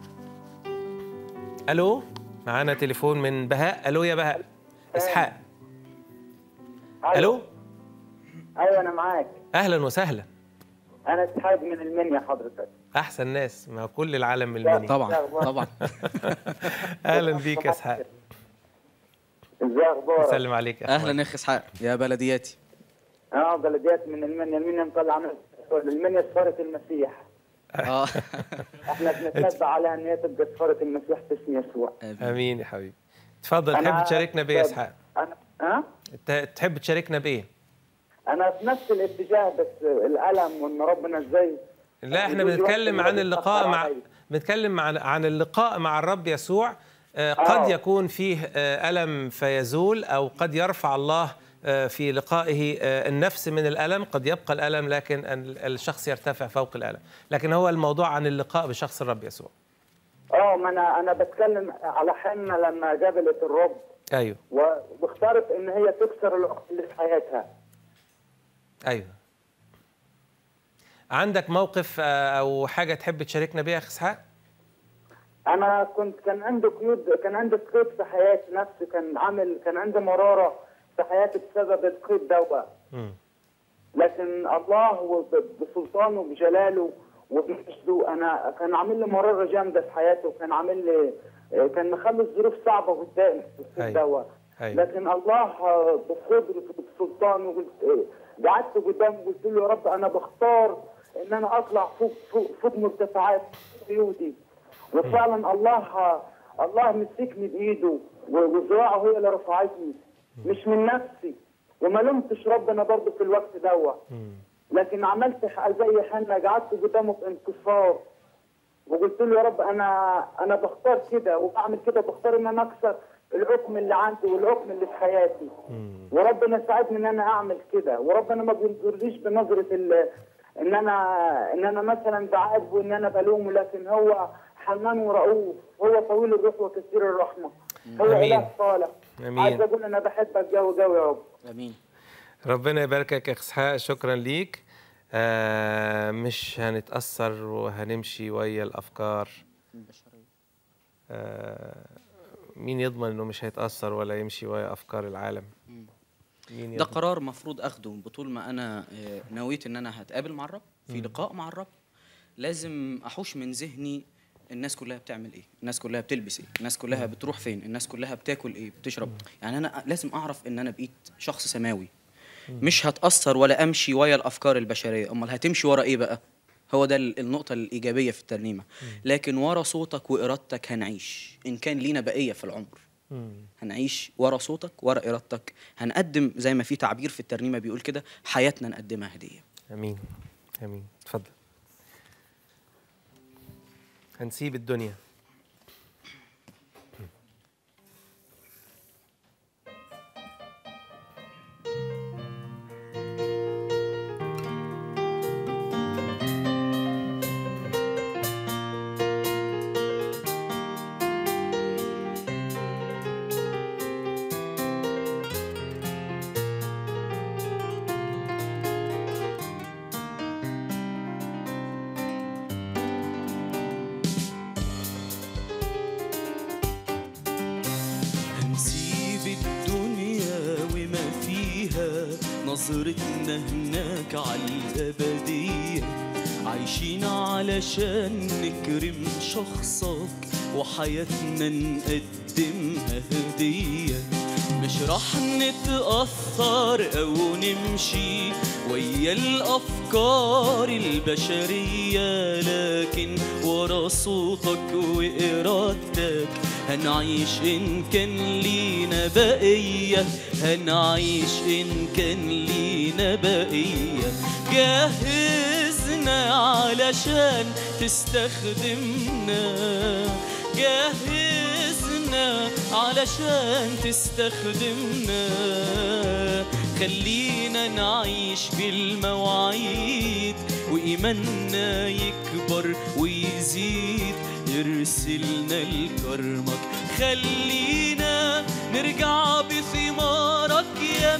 ألو معنا تليفون من بهاء ألو يا بهاء إسحاق ألو ايوه انا معاك اهلا وسهلا انا اسحاق من المنيا حضرتك احسن ناس ما كل العالم من المنيا طبعا طبعا اهلا بيك يا اسحاق ازاي اخبارك؟ سلم عليك يا أخوان. اهلا يا اخي اسحاق يا بلدياتي اه بلديات من المنيا المنيا مطلع من المنيا سفارة المسيح اه احنا بنتنبأ على ان هي تبقى سفارة المسيح باسم يسوع امين يا حبيبي اتفضل أنا- تحب تشاركنا بايه يا اسحاق انا ها؟ ت- تحب تشاركنا بايه انا في نفس الاتجاه بس الالم وان ربنا ازاي لا احنا يجوز بنتكلم وقت عن الواحد اللقاء يتأخر مع عليا. بنتكلم عن عن اللقاء مع الرب يسوع آه، قد آه. يكون فيه آه، ألم فيزول أو قد يرفع الله آه، في لقائه آه، النفس من الألم قد يبقى الألم لكن ال- الشخص يرتفع فوق الألم لكن هو الموضوع عن اللقاء بشخص الرب يسوع اه ما انا انا بتكلم على حنة لما جابلت الرب أيوه واختارت ان هي تكسر العقد اللي في حياتها أيوه عندك موقف آه، أو حاجة تحب تشاركنا بيها يا أخي إسحاق؟ انا كنت كان عندي قيود كان عندي قيود في حياتي نفسي كان عامل كان عندي مراره في حياتي بسبب القيد دوت مم. لكن الله وب- بسلطانه بجلاله وبمجده انا كان عامل لي مراره جامده في حياتي وكان عامل لي كان مخلي الظروف صعبه قدامي في القيد أيوة. دوت أيوة. لكن الله بقدرته وبسلطانه قلت قعدت قدامه وقلت له يا رب انا بختار ان انا اطلع فوق فوق, فوق مرتفعات قيودي وفعلا الله الله مسكني بايده وذراعه هي اللي رفعتني مش من نفسي وما لمتش ربنا برضه في الوقت دوت لكن عملت ح- زي حنا قعدت قدامه في انكسار وقلت له يا رب انا انا بختار كده وبعمل كده بختار ان انا اكسر الحكم اللي عندي والحكم اللي في حياتي وربنا ساعدني ان انا اعمل كده وربنا ما بينظرليش بنظره ال- ان انا ان انا مثلا بعاتبه وان انا بلومه لكن هو حنان ورؤوف هو طويل الروح وكثير الرحمه هو أمين. اله صالح أمين. عايز اقول انا بحبك جو جو يا رب امين ربنا يباركك يا أخي إسحاق شكرا ليك آه مش هنتأثر وهنمشي ويا الأفكار آه مين يضمن إنه مش هيتأثر ولا يمشي ويا أفكار العالم مين ده يضمن قرار مفروض اخده بطول ما انا آه، نويت ان انا هتقابل مع الرب في لقاء مع الرب لازم احوش من ذهني الناس كلها بتعمل ايه الناس كلها بتلبس ايه الناس كلها بتروح فين الناس كلها بتاكل ايه بتشرب يعني انا لازم اعرف ان انا بقيت شخص سماوي مش هتاثر ولا امشي ويا الافكار البشريه امال هتمشي ورا ايه بقى هو ده ال- النقطة الإيجابية في الترنيمة لكن ورا صوتك وإرادتك هنعيش إن كان لينا بقية في العمر هنعيش ورا صوتك ورا إرادتك هنقدم زي ما في تعبير في الترنيمة بيقول كده حياتنا نقدمها هدية امين امين اتفضل هنسيب الدنيا هنسيب الدنيا وما فيها نظرتنا هناك على الأبدية عايشين علشان نكرم شخصك وحياتنا نقدمها هدية مش راح نتأثر أو نمشي ويا الأفكار البشرية لكن ورا صوتك وإرادتك هنعيش إن كان لينا بقية هنعيش إن كان لينا بقية جهزنا علشان تستخدمنا جهزنا علشان تستخدمنا خلينا نعيش بالمواعيد وإيماننا يكبر ويزيد يرسلنا لكرمك خلينا نرجع بثمارك يا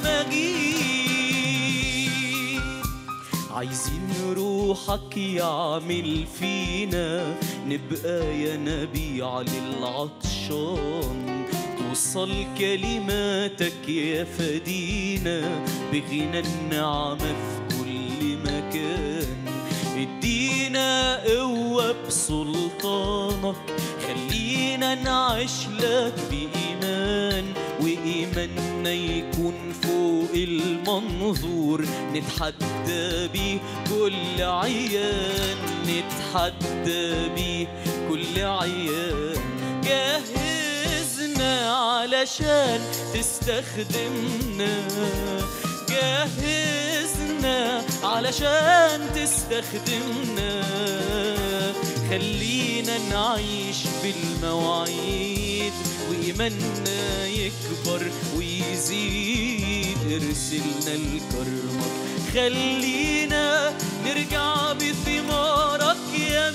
مجيد عايزين روحك يعمل فينا نبقى ينابيع للعطشان توصل كلماتك يا فدينا بغنى النعمة في كل مكان ادينا قوة قوة بسلطانك خلينا نعيش لك بإيمان وإيماننا يكون فوق المنظور نتحدى بيه كل عيان نتحدى بيه كل عيان جهزنا علشان تستخدمنا جهزنا علشان تستخدمنا خلينا نعيش بالمواعيد وإيماننا يكبر ويزيد ارسلنا لكرمك خلينا نرجع بثمارك يا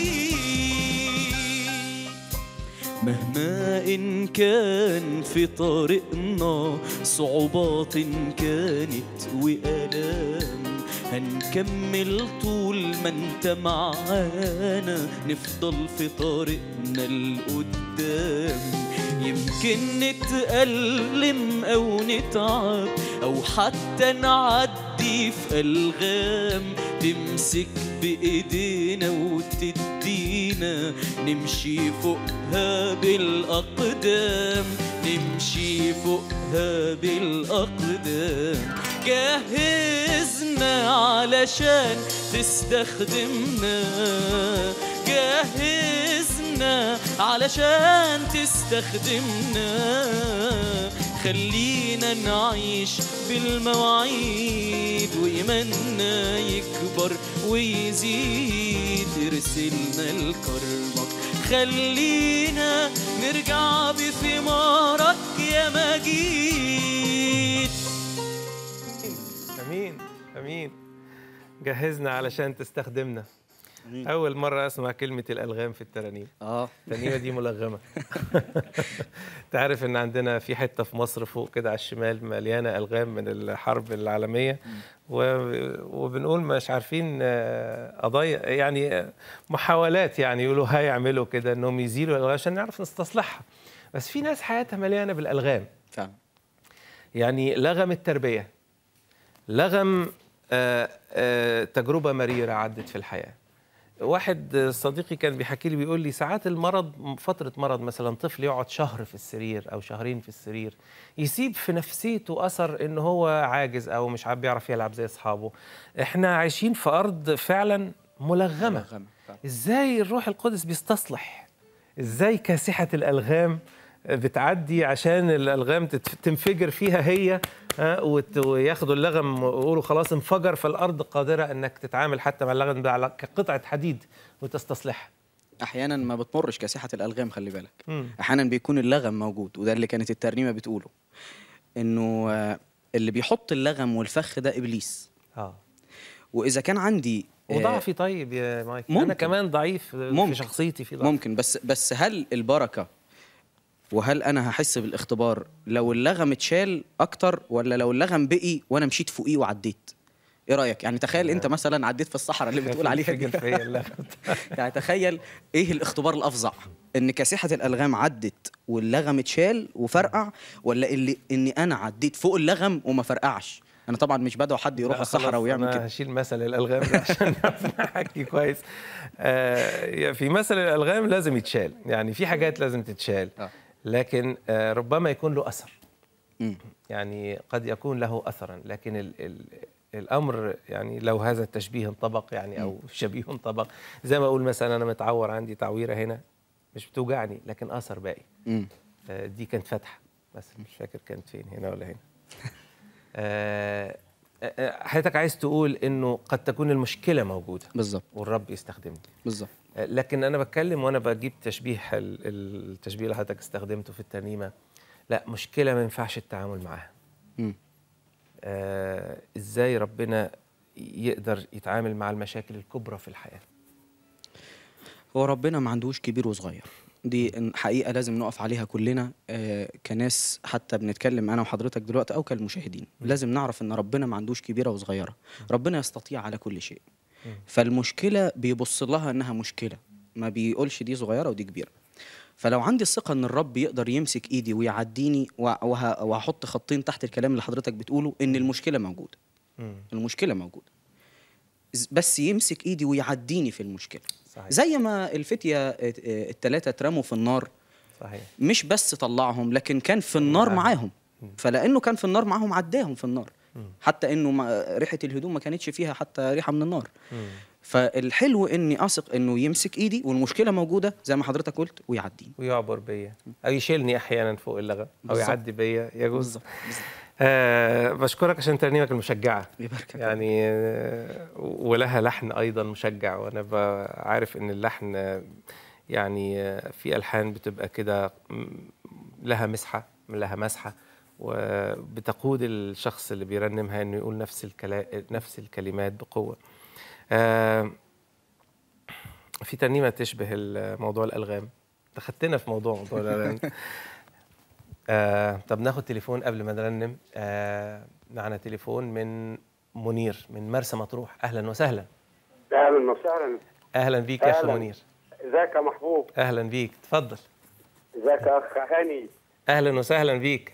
مجيد مهما إن كان في طريقنا صعوبات إن كانت وآلام هنكمل طول ما انت معانا نفضل في طريقنا لقدام يمكن نتألم أو نتعب أو حتى نعدي في ألغام تمسك بإيدينا وتدينا نمشي فوقها بالأقدام نمشي فوقها بالأقدام جهزنا علشان تستخدمنا جهزنا علشان تستخدمنا خلينا نعيش بالمواعيد وإيماننا يكبر ويزيد ارسلنا لكرمك خلينا نرجع بثمارك يا مجيد امين امين جهزنا علشان تستخدمنا اول مره اسمع كلمه الالغام في الترانيم اه الترنيمه دي ملغمه تعرف ان عندنا في حته في مصر فوق كده على الشمال مليانه الغام من الحرب العالميه و- وبنقول مش عارفين آه، قضايا يعني آه، محاولات يعني يقولوا هيعملوا كده انهم يزيلوا الالغام عشان نعرف نستصلحها بس في ناس حياتها مليانه بالالغام فعلا يعني لغم التربية لغم آه، آه، تجربة مريرة عدت في الحياة واحد صديقي كان بيحكي لي بيقول لي ساعات المرض فترة مرض مثلا طفل يقعد شهر في السرير أو شهرين في السرير يسيب في نفسيته أثر إن هو عاجز أو مش عارف بيعرف يلعب زي أصحابه إحنا عايشين في أرض فعلا ملغمة ملغمة، فعلا. إزاي الروح القدس بيستصلح إزاي كاسحة الألغام بتعدي عشان الالغام تت- تنفجر فيها هي ها، وت- وياخدوا اللغم ويقولوا خلاص انفجر فالارض قادره انك تتعامل حتى مع اللغم ده على كقطعه حديد وتستصلحها احيانا ما بتمرش كاسحه الالغام خلي بالك مم. احيانا بيكون اللغم موجود وده اللي كانت الترنيمه بتقوله انه آه، اللي بيحط اللغم والفخ ده ابليس اه واذا كان عندي آه، وضعفي طيب يا مايك انا ممكن. كمان ضعيف ممكن. في شخصيتي في ضعف ممكن بس بس هل البركه وهل انا هحس بالاختبار لو اللغم اتشال اكتر ولا لو اللغم بقي وانا مشيت فوقيه وعديت ايه رايك يعني تخيل انت مثلا عديت في الصحراء اللي بتقول عليها دي انفجر فيا اللغم يعني تخيل ايه الاختبار الافظع ان كاسحه الالغام عدت واللغم اتشال وفرقع ولا اللي اني انا عديت فوق اللغم وما فرقعش انا طبعا مش بدعو حد يروح لا، الصحراء خلاص، ويعمل أنا كده هشيل مثل الالغام ده عشان نعرف نحكي كويس آه في مثل الالغام لازم يتشال يعني في حاجات لازم تتشال آه. لكن آه ربما يكون له اثر مم. يعني قد يكون له اثرا لكن ال ال الامر يعني لو هذا التشبيه انطبق يعني او شبيه انطبق زي ما اقول مثلا انا متعور عندي تعويره هنا مش بتوجعني لكن اثر باقي مم. آه، دي كانت فتحه مثلا مش فاكر كانت فين هنا ولا هنا آه، آه، حضرتك عايز تقول انه قد تكون المشكله موجوده بالظبط والرب يستخدمني بالظبط آه، لكن انا بتكلم وانا بجيب تشبيه ال- التشبيه اللي حضرتك استخدمته في الترنيمه لا مشكله ما ينفعش التعامل معاها مم. آه، ازاي ربنا يقدر يتعامل مع المشاكل الكبرى في الحياه هو ربنا ما عندوش كبير وصغير دي إن- حقيقة لازم نقف عليها كلنا آه كناس حتى بنتكلم أنا وحضرتك دلوقتي أو كالمشاهدين لازم نعرف إن ربنا ما عندوش كبيرة وصغيرة ربنا يستطيع على كل شيء فالمشكلة بيبص لها إنها مشكلة ما بيقولش دي صغيرة ودي كبيرة فلو عندي الثقة إن الرب يقدر يمسك إيدي ويعديني وه- وه- وهحط خطين تحت الكلام اللي حضرتك بتقوله إن المشكلة موجودة مم. المشكلة موجودة ز- بس يمسك ايدي ويعديني في المشكله صحيح زي ما الفتيه الثلاثه اترموا في النار صحيح مش بس طلعهم لكن كان في النار نعم. معاهم فلانه كان في النار معاهم عداهم في النار حتى انه ما ريحه الهدوم ما كانتش فيها حتى ريحه من النار فالحلو اني اثق انه يمسك ايدي والمشكله موجوده زي ما حضرتك قلت ويعديني ويعبر بيا او يشيلني احيانا فوق اللغم او بالظبط. يعدي بيا يجوز بالظبط بالظبط. آه بشكرك عشان ترنيمك المشجعه يباركك يعني آه، ولها لحن ايضا مشجع وانا ب- عارف ان اللحن آه، يعني آه، في الحان بتبقى كده م- لها مسحه لها مسحه وبتقود الشخص اللي بيرنمها انه يقول نفس الكلا... نفس الكلمات بقوه آه، في ترنيمه تشبه ال- موضوع الالغام دخلتنا في موضوع موضوع الالغام آه، طب ناخد تليفون قبل ما نرنم آه، معنا تليفون من منير من مرسى مطروح اهلا وسهلا اهلا وسهلا اهلا بيك يا اخ أهلاً. منير ازيك يا محبوب اهلا بيك تفضل ازيك يا اخ هاني اهلا وسهلا بيك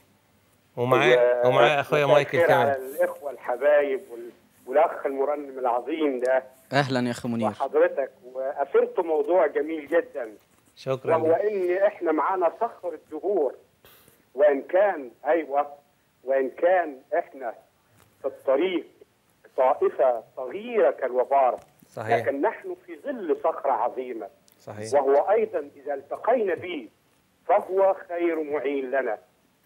ومعايا ومعايا اخويا مساء مايكل الخير على كمان الاخوه الحبايب وال... والاخ المرنم العظيم ده اهلا يا اخي منير وحضرتك واثرت موضوع جميل جدا شكرا وهو لك. ان احنا معانا صخر الدهور وان كان ايوه وان كان احنا في الطريق طائفه صغيره كالوبار صحيح لكن نحن في ظل صخره عظيمه صحيح وهو ايضا اذا التقينا به فهو خير معين لنا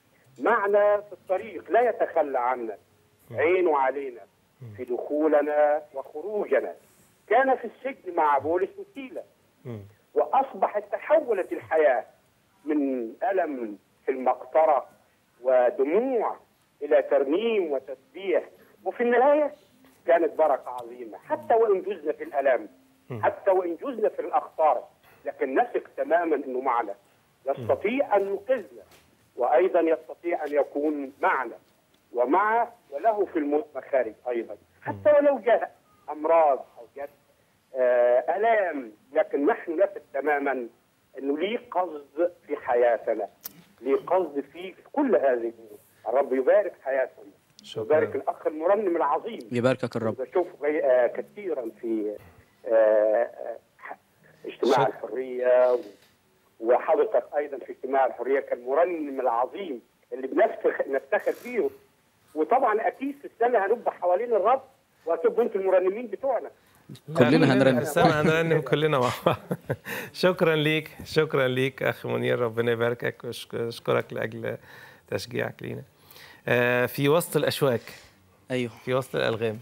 معنا في الطريق لا يتخلى عنا عينه علينا في دخولنا وخروجنا كان في السجن مع بولس وسيله مم. واصبحت تحولت الحياه من الم في المقطره ودموع الى ترنيم وتسبيح وفي النهايه كانت بركه عظيمه حتى وان جزنا في الالام حتى وان جزنا في الاخطار لكن نثق تماما انه معنا يستطيع ان ينقذنا وايضا يستطيع ان يكون معنا ومع وله في الموت مخارج ايضا حتى ولو جاء امراض او جاء آه، الام لكن نحن نثق تماما انه ليه قصد في حياتنا ليه قصد في كل هذه الامور الرب يبارك حياتنا شكراً. يبارك الاخ المرنم العظيم يباركك الرب بشوفه غي- آه، كثيرا في آه، آه، اجتماع شكراً. الحريه و- وحضرتك ايضا في اجتماع الحريه كالمرنم العظيم اللي بنفتخر نفتخر فيه وطبعا اكيد في السنه هنبقى حوالين الرب وهتبقوا انتم المرنمين بتوعنا كلنا هنرنم. في السماء هنرنم كلنا مع بعض شكرا ليك شكرا ليك اخ منير ربنا يباركك واشكرك لاجل تشجيعك لينا آه، في وسط الاشواك ايوه في وسط الالغام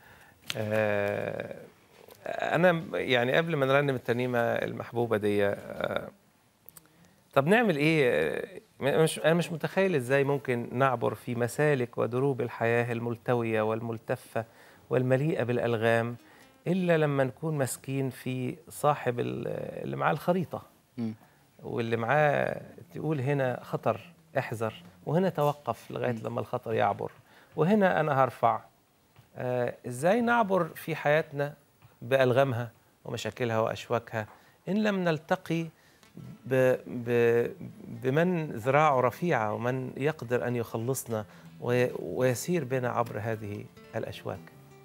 آه، انا يعني قبل ما نرنم الترنيمه المحبوبه دي آه، طب نعمل ايه آه، مش انا مش متخيل ازاي ممكن نعبر في مسالك ودروب الحياه الملتويه والملتفه والمليئه بالالغام الا لما نكون ماسكين في صاحب ال- اللي معاه الخريطه مم. واللي معاه تقول هنا خطر احذر وهنا توقف لغايه لما الخطر يعبر وهنا انا هرفع آه، ازاي نعبر في حياتنا بالغامها ومشاكلها واشواكها ان لم نلتقي ب ب بمن ذراعه رفيعه ومن يقدر ان يخلصنا وي- ويسير بنا عبر هذه الاشواك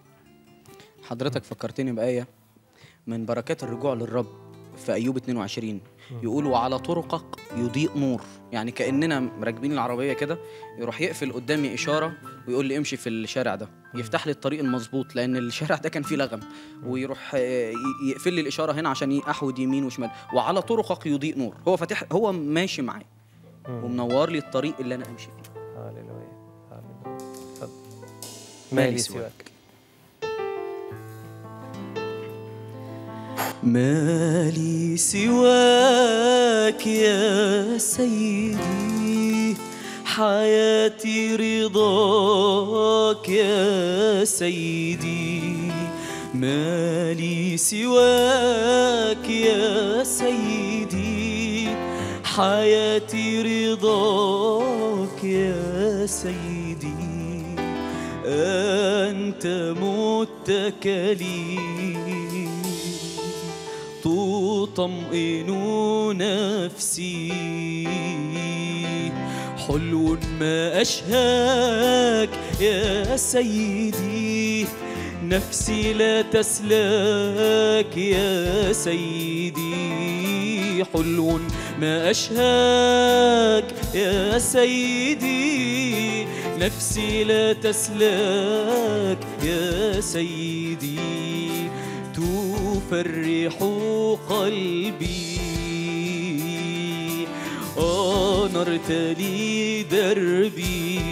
حضرتك فكرتني بآية من بركات الرجوع للرب في أيوب 22 يقول وعلى طرقك يضيء نور يعني كأننا راكبين العربية كده يروح يقفل قدامي إشارة ويقول لي امشي في الشارع ده يفتح لي الطريق المظبوط لأن الشارع ده كان فيه لغم ويروح آه، ي- يقفل لي الإشارة هنا عشان أحود يمين وشمال وعلى طرقك يضيء نور هو فاتح هو ماشي معايا ومنور لي الطريق اللي أنا أمشي فيه هللويا هللويا اتفضل مالي مالي سواك. سواك مالي سواك يا سيدي حياتي رضاك يا سيدي مالي سواك يا سيدي حياتي رضاك يا سيدي أنت متكلي تطمئن نفسي حلو ما أشهاك يا سيدي نفسي لا تسلك يا سيدي حلو ما أشهاك يا سيدي نفسي لا تسلك يا سيدي تفرح قلبي أنرت لي دربي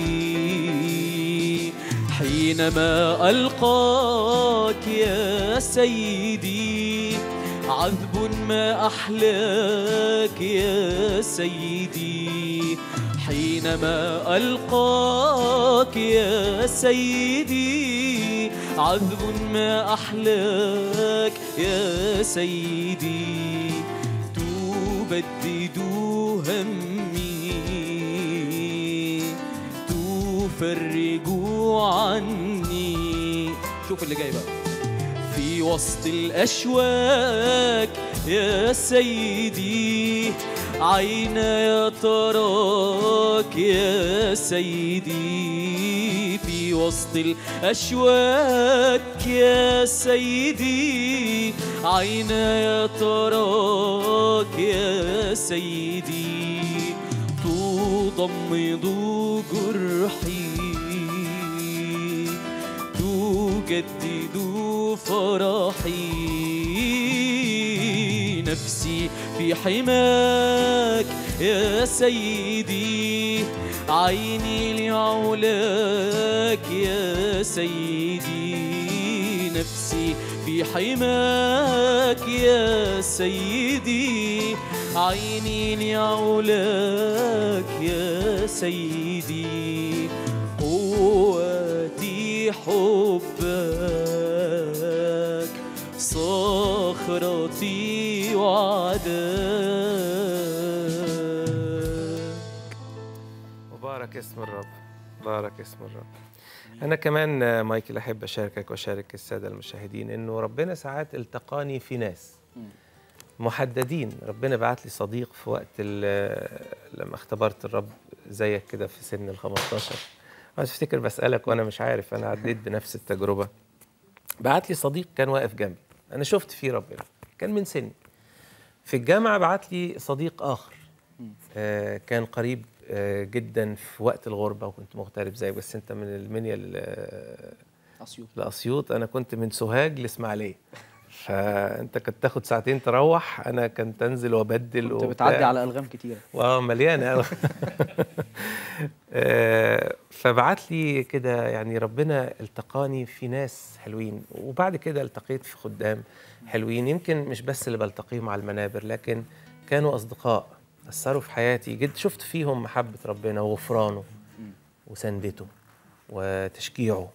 حينما ألقاك يا سيدي عذب ما أحلاك يا سيدي حينما ألقاك يا سيدي عذب ما أحلاك يا سيدي تبدد همي تفرج عني شوف اللي جاي بقى في وسط الأشواك يا سيدي عينا تراك يا سيدي في وسط الأشواك يا سيدي عينا تراك يا سيدي تضمد جرحي تجدد فرحي نفسي في حماك يا سيدي عيني لعلاك يا سيدي نفسي في حماك يا سيدي عيني لعلاك يا سيدي قوتي حبك صخرتي وعدك مبارك اسم الرب بارك اسم الرب أنا كمان آه، مايكل أحب أشاركك وأشارك السادة المشاهدين إنه ربنا ساعات التقاني في ناس محددين ربنا بعت لي صديق في وقت ال- لما اختبرت الرب زيك كده في سن ال 15 أنا تفتكر بسألك وأنا مش عارف أنا عديت بنفس التجربة بعت لي صديق كان واقف جنبي أنا شفت فيه ربنا كان من سني في الجامعة بعت لي صديق آخر آه كان قريب آه جدا في وقت الغربة وكنت مغترب زيك بس أنت من المنيا ل- اسيوط لأسيوط أنا كنت من سوهاج لإسماعيلية فأنت كنت تاخد ساعتين تروح أنا كنت أنزل وأبدل كنت وبتاع. بتعدي على الغام كتيره واه مليانه قوي فبعت لي كده يعني ربنا التقاني في ناس حلوين وبعد كده التقيت في خدام حلوين يمكن مش بس اللي بلتقيهم على المنابر لكن كانوا اصدقاء اثروا في حياتي جد شفت فيهم محبه ربنا وغفرانه وسندته وتشجيعه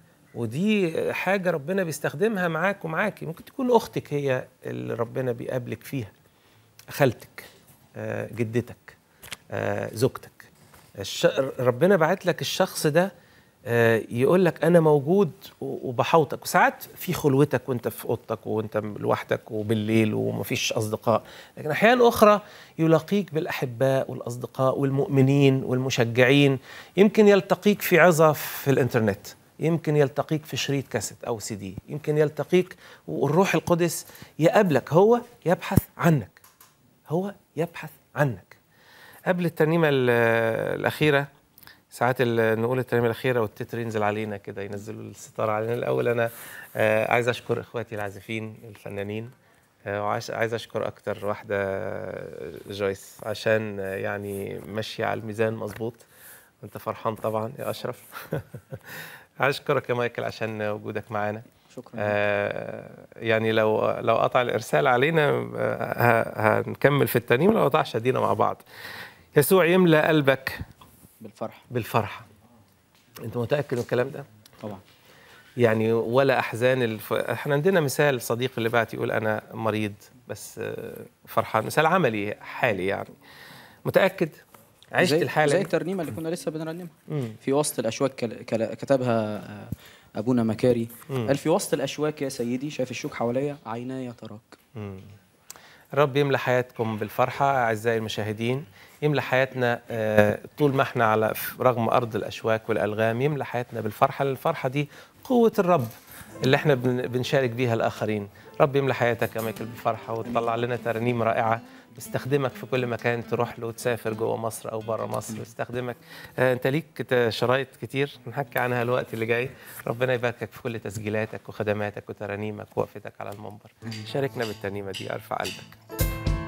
ودي حاجه ربنا بيستخدمها معاك ومعاكي ممكن تكون اختك هي اللي ربنا بيقابلك فيها خالتك آه، جدتك آه، زوجتك الش... ربنا بعت لك الشخص ده آه، يقول لك انا موجود و- وبحوطك وساعات في خلوتك وانت في اوضتك وانت لوحدك وبالليل ومفيش اصدقاء لكن احيانا اخرى يلاقيك بالاحباء والاصدقاء والمؤمنين والمشجعين يمكن يلتقيك في عظه في الانترنت يمكن يلتقيك في شريط كاسيت او سي دي يمكن يلتقيك والروح القدس يقابلك هو يبحث عنك هو يبحث عنك قبل الترنيمة ال- الأخيرة ساعات ال- نقول الترنيمة الأخيرة والتتر ينزل علينا كده ينزلوا الستارة علينا الأول أنا آه، عايز أشكر إخواتي العازفين الفنانين آه، وعايز عايز أشكر أكتر واحدة آه، جويس عشان آه، يعني ماشية على الميزان مظبوط وأنت فرحان طبعا يا أشرف عايز أشكرك يا مايكل عشان وجودك معانا شكرا آه، يعني لو لو قطع الارسال علينا آه، ه- هنكمل في الترنيم لو قطعش ادينا مع بعض يسوع يملا قلبك بالفرح بالفرحه انت متاكد من الكلام ده طبعا يعني ولا احزان الف... احنا عندنا مثال صديق اللي بعت يقول انا مريض بس آه، فرحان مثال عملي حالي يعني متاكد عشت زي الحاله زي دي؟ الترنيمه اللي كنا لسه بنرنمها مم. في وسط الاشواك كل- كل- كتبها آه، ابونا مكاري مم. قال في وسط الاشواك يا سيدي شايف الشوك حواليا عيناي تراك مم. الرب يملى حياتكم بالفرحة أعزائي المشاهدين يملى حياتنا آه، طول ما احنا على رغم أرض الأشواك والألغام يملى حياتنا بالفرحة لأن الفرحة دي قوة الرب اللي احنا بن- بنشارك بيها الاخرين رب يملى حياتك يا مايكل بفرحه وتطلع لنا ترانيم رائعه يستخدمك في كل مكان تروح له وتسافر جوه مصر او بره مصر يستخدمك آه، انت ليك كت- شرايط كتير نحكي عنها الوقت اللي جاي ربنا يباركك في كل تسجيلاتك وخدماتك وترانيمك ووقفتك على المنبر شاركنا بالترنيمه دي ارفع قلبك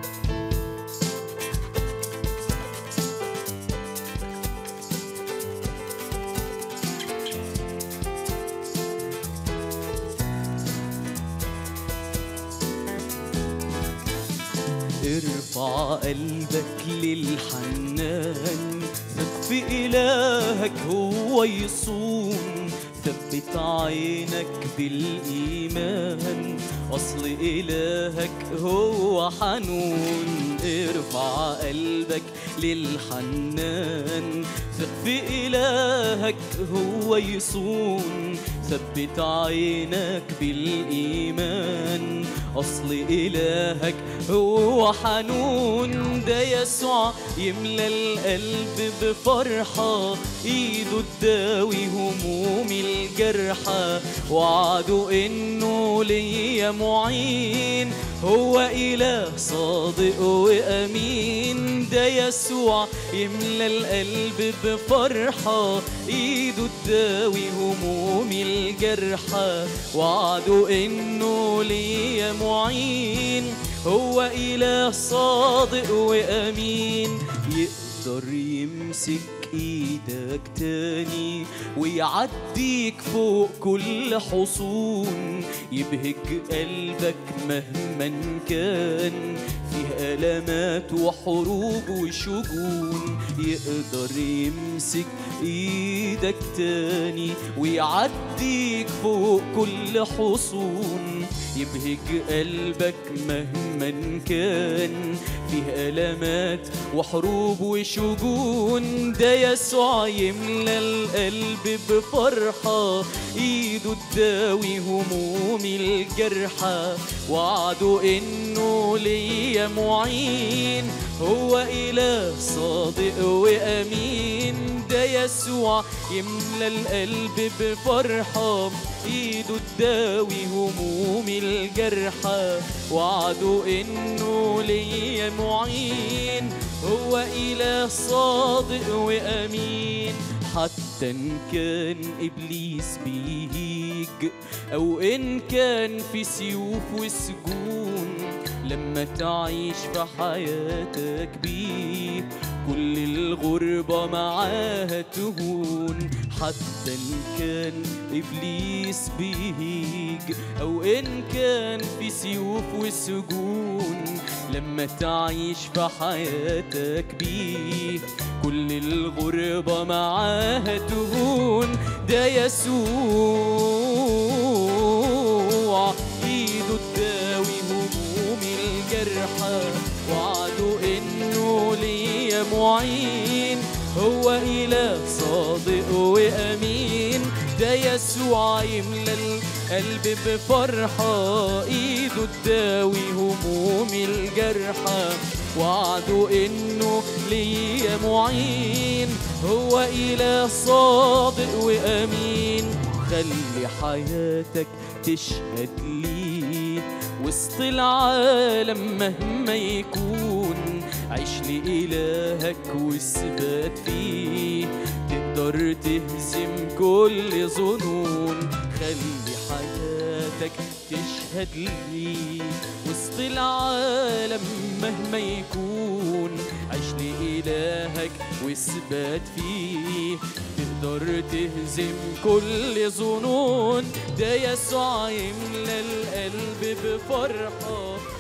ارفع قلبك للحنان ثق في إلهك هو يصون ثبت عينك بالإيمان أصل إلهك هو حنون ارفع قلبك للحنان ثق في إلهك هو يصون ثبت عينك بالإيمان أصل إلهك هو حنون ده يسوع يملى القلب بفرحة إيده تداوي هموم الجرحى وعده إنه ليا معين هو إله صادق وأمين ده يسوع يملى القلب بفرحة إيده تداوي هموم الجرحى وعده إنه ليا معين هو إله صادق وأمين يقدر يمسك ايدك تاني ويعديك فوق كل حصون يبهج قلبك مهما كان فيه ألمات وحروب وشجون يقدر يمسك ايدك تاني ويعديك فوق كل حصون يبهج قلبك مهما كان فيه ألمات وحروب وشجون ده يسوع يملى القلب بفرحة ايده تداوي هموم الجرحى وعده انه ليا معين هو اله صادق وامين ده يسوع يملى القلب بفرحة ايده تداوي هموم الجرحى وعده انه ليا معين هو اله صادق وامين حتى ان كان ابليس بيهيج او ان كان في سيوف وسجون لما تعيش في حياتك بيه كل الغربة معاها تهون حتى إن كان إبليس بيهيج أو إن كان في سيوف وسجون لما تعيش في حياتك بيه كل الغربة معاها تهون ده يسوع ايده تداوي هموم الجرحى وعده انه ليا معين هو اله صادق وامين ده يسوع يملى القلب بفرحة ايده تداوي هموم الجرحى وعده انه ليا معين هو اله صادق وامين خلي حياتك تشهد ليه وسط العالم مهما يكون عيش لإلهك واثبات فيه تقدر تهزم كل ظنون خلي حياتك تشهد ليه وسط العالم مهما يكون عيش لإلهك واثبات فيه تقدر تهزم كل ظنون ده يسوع يملى القلب بفرحة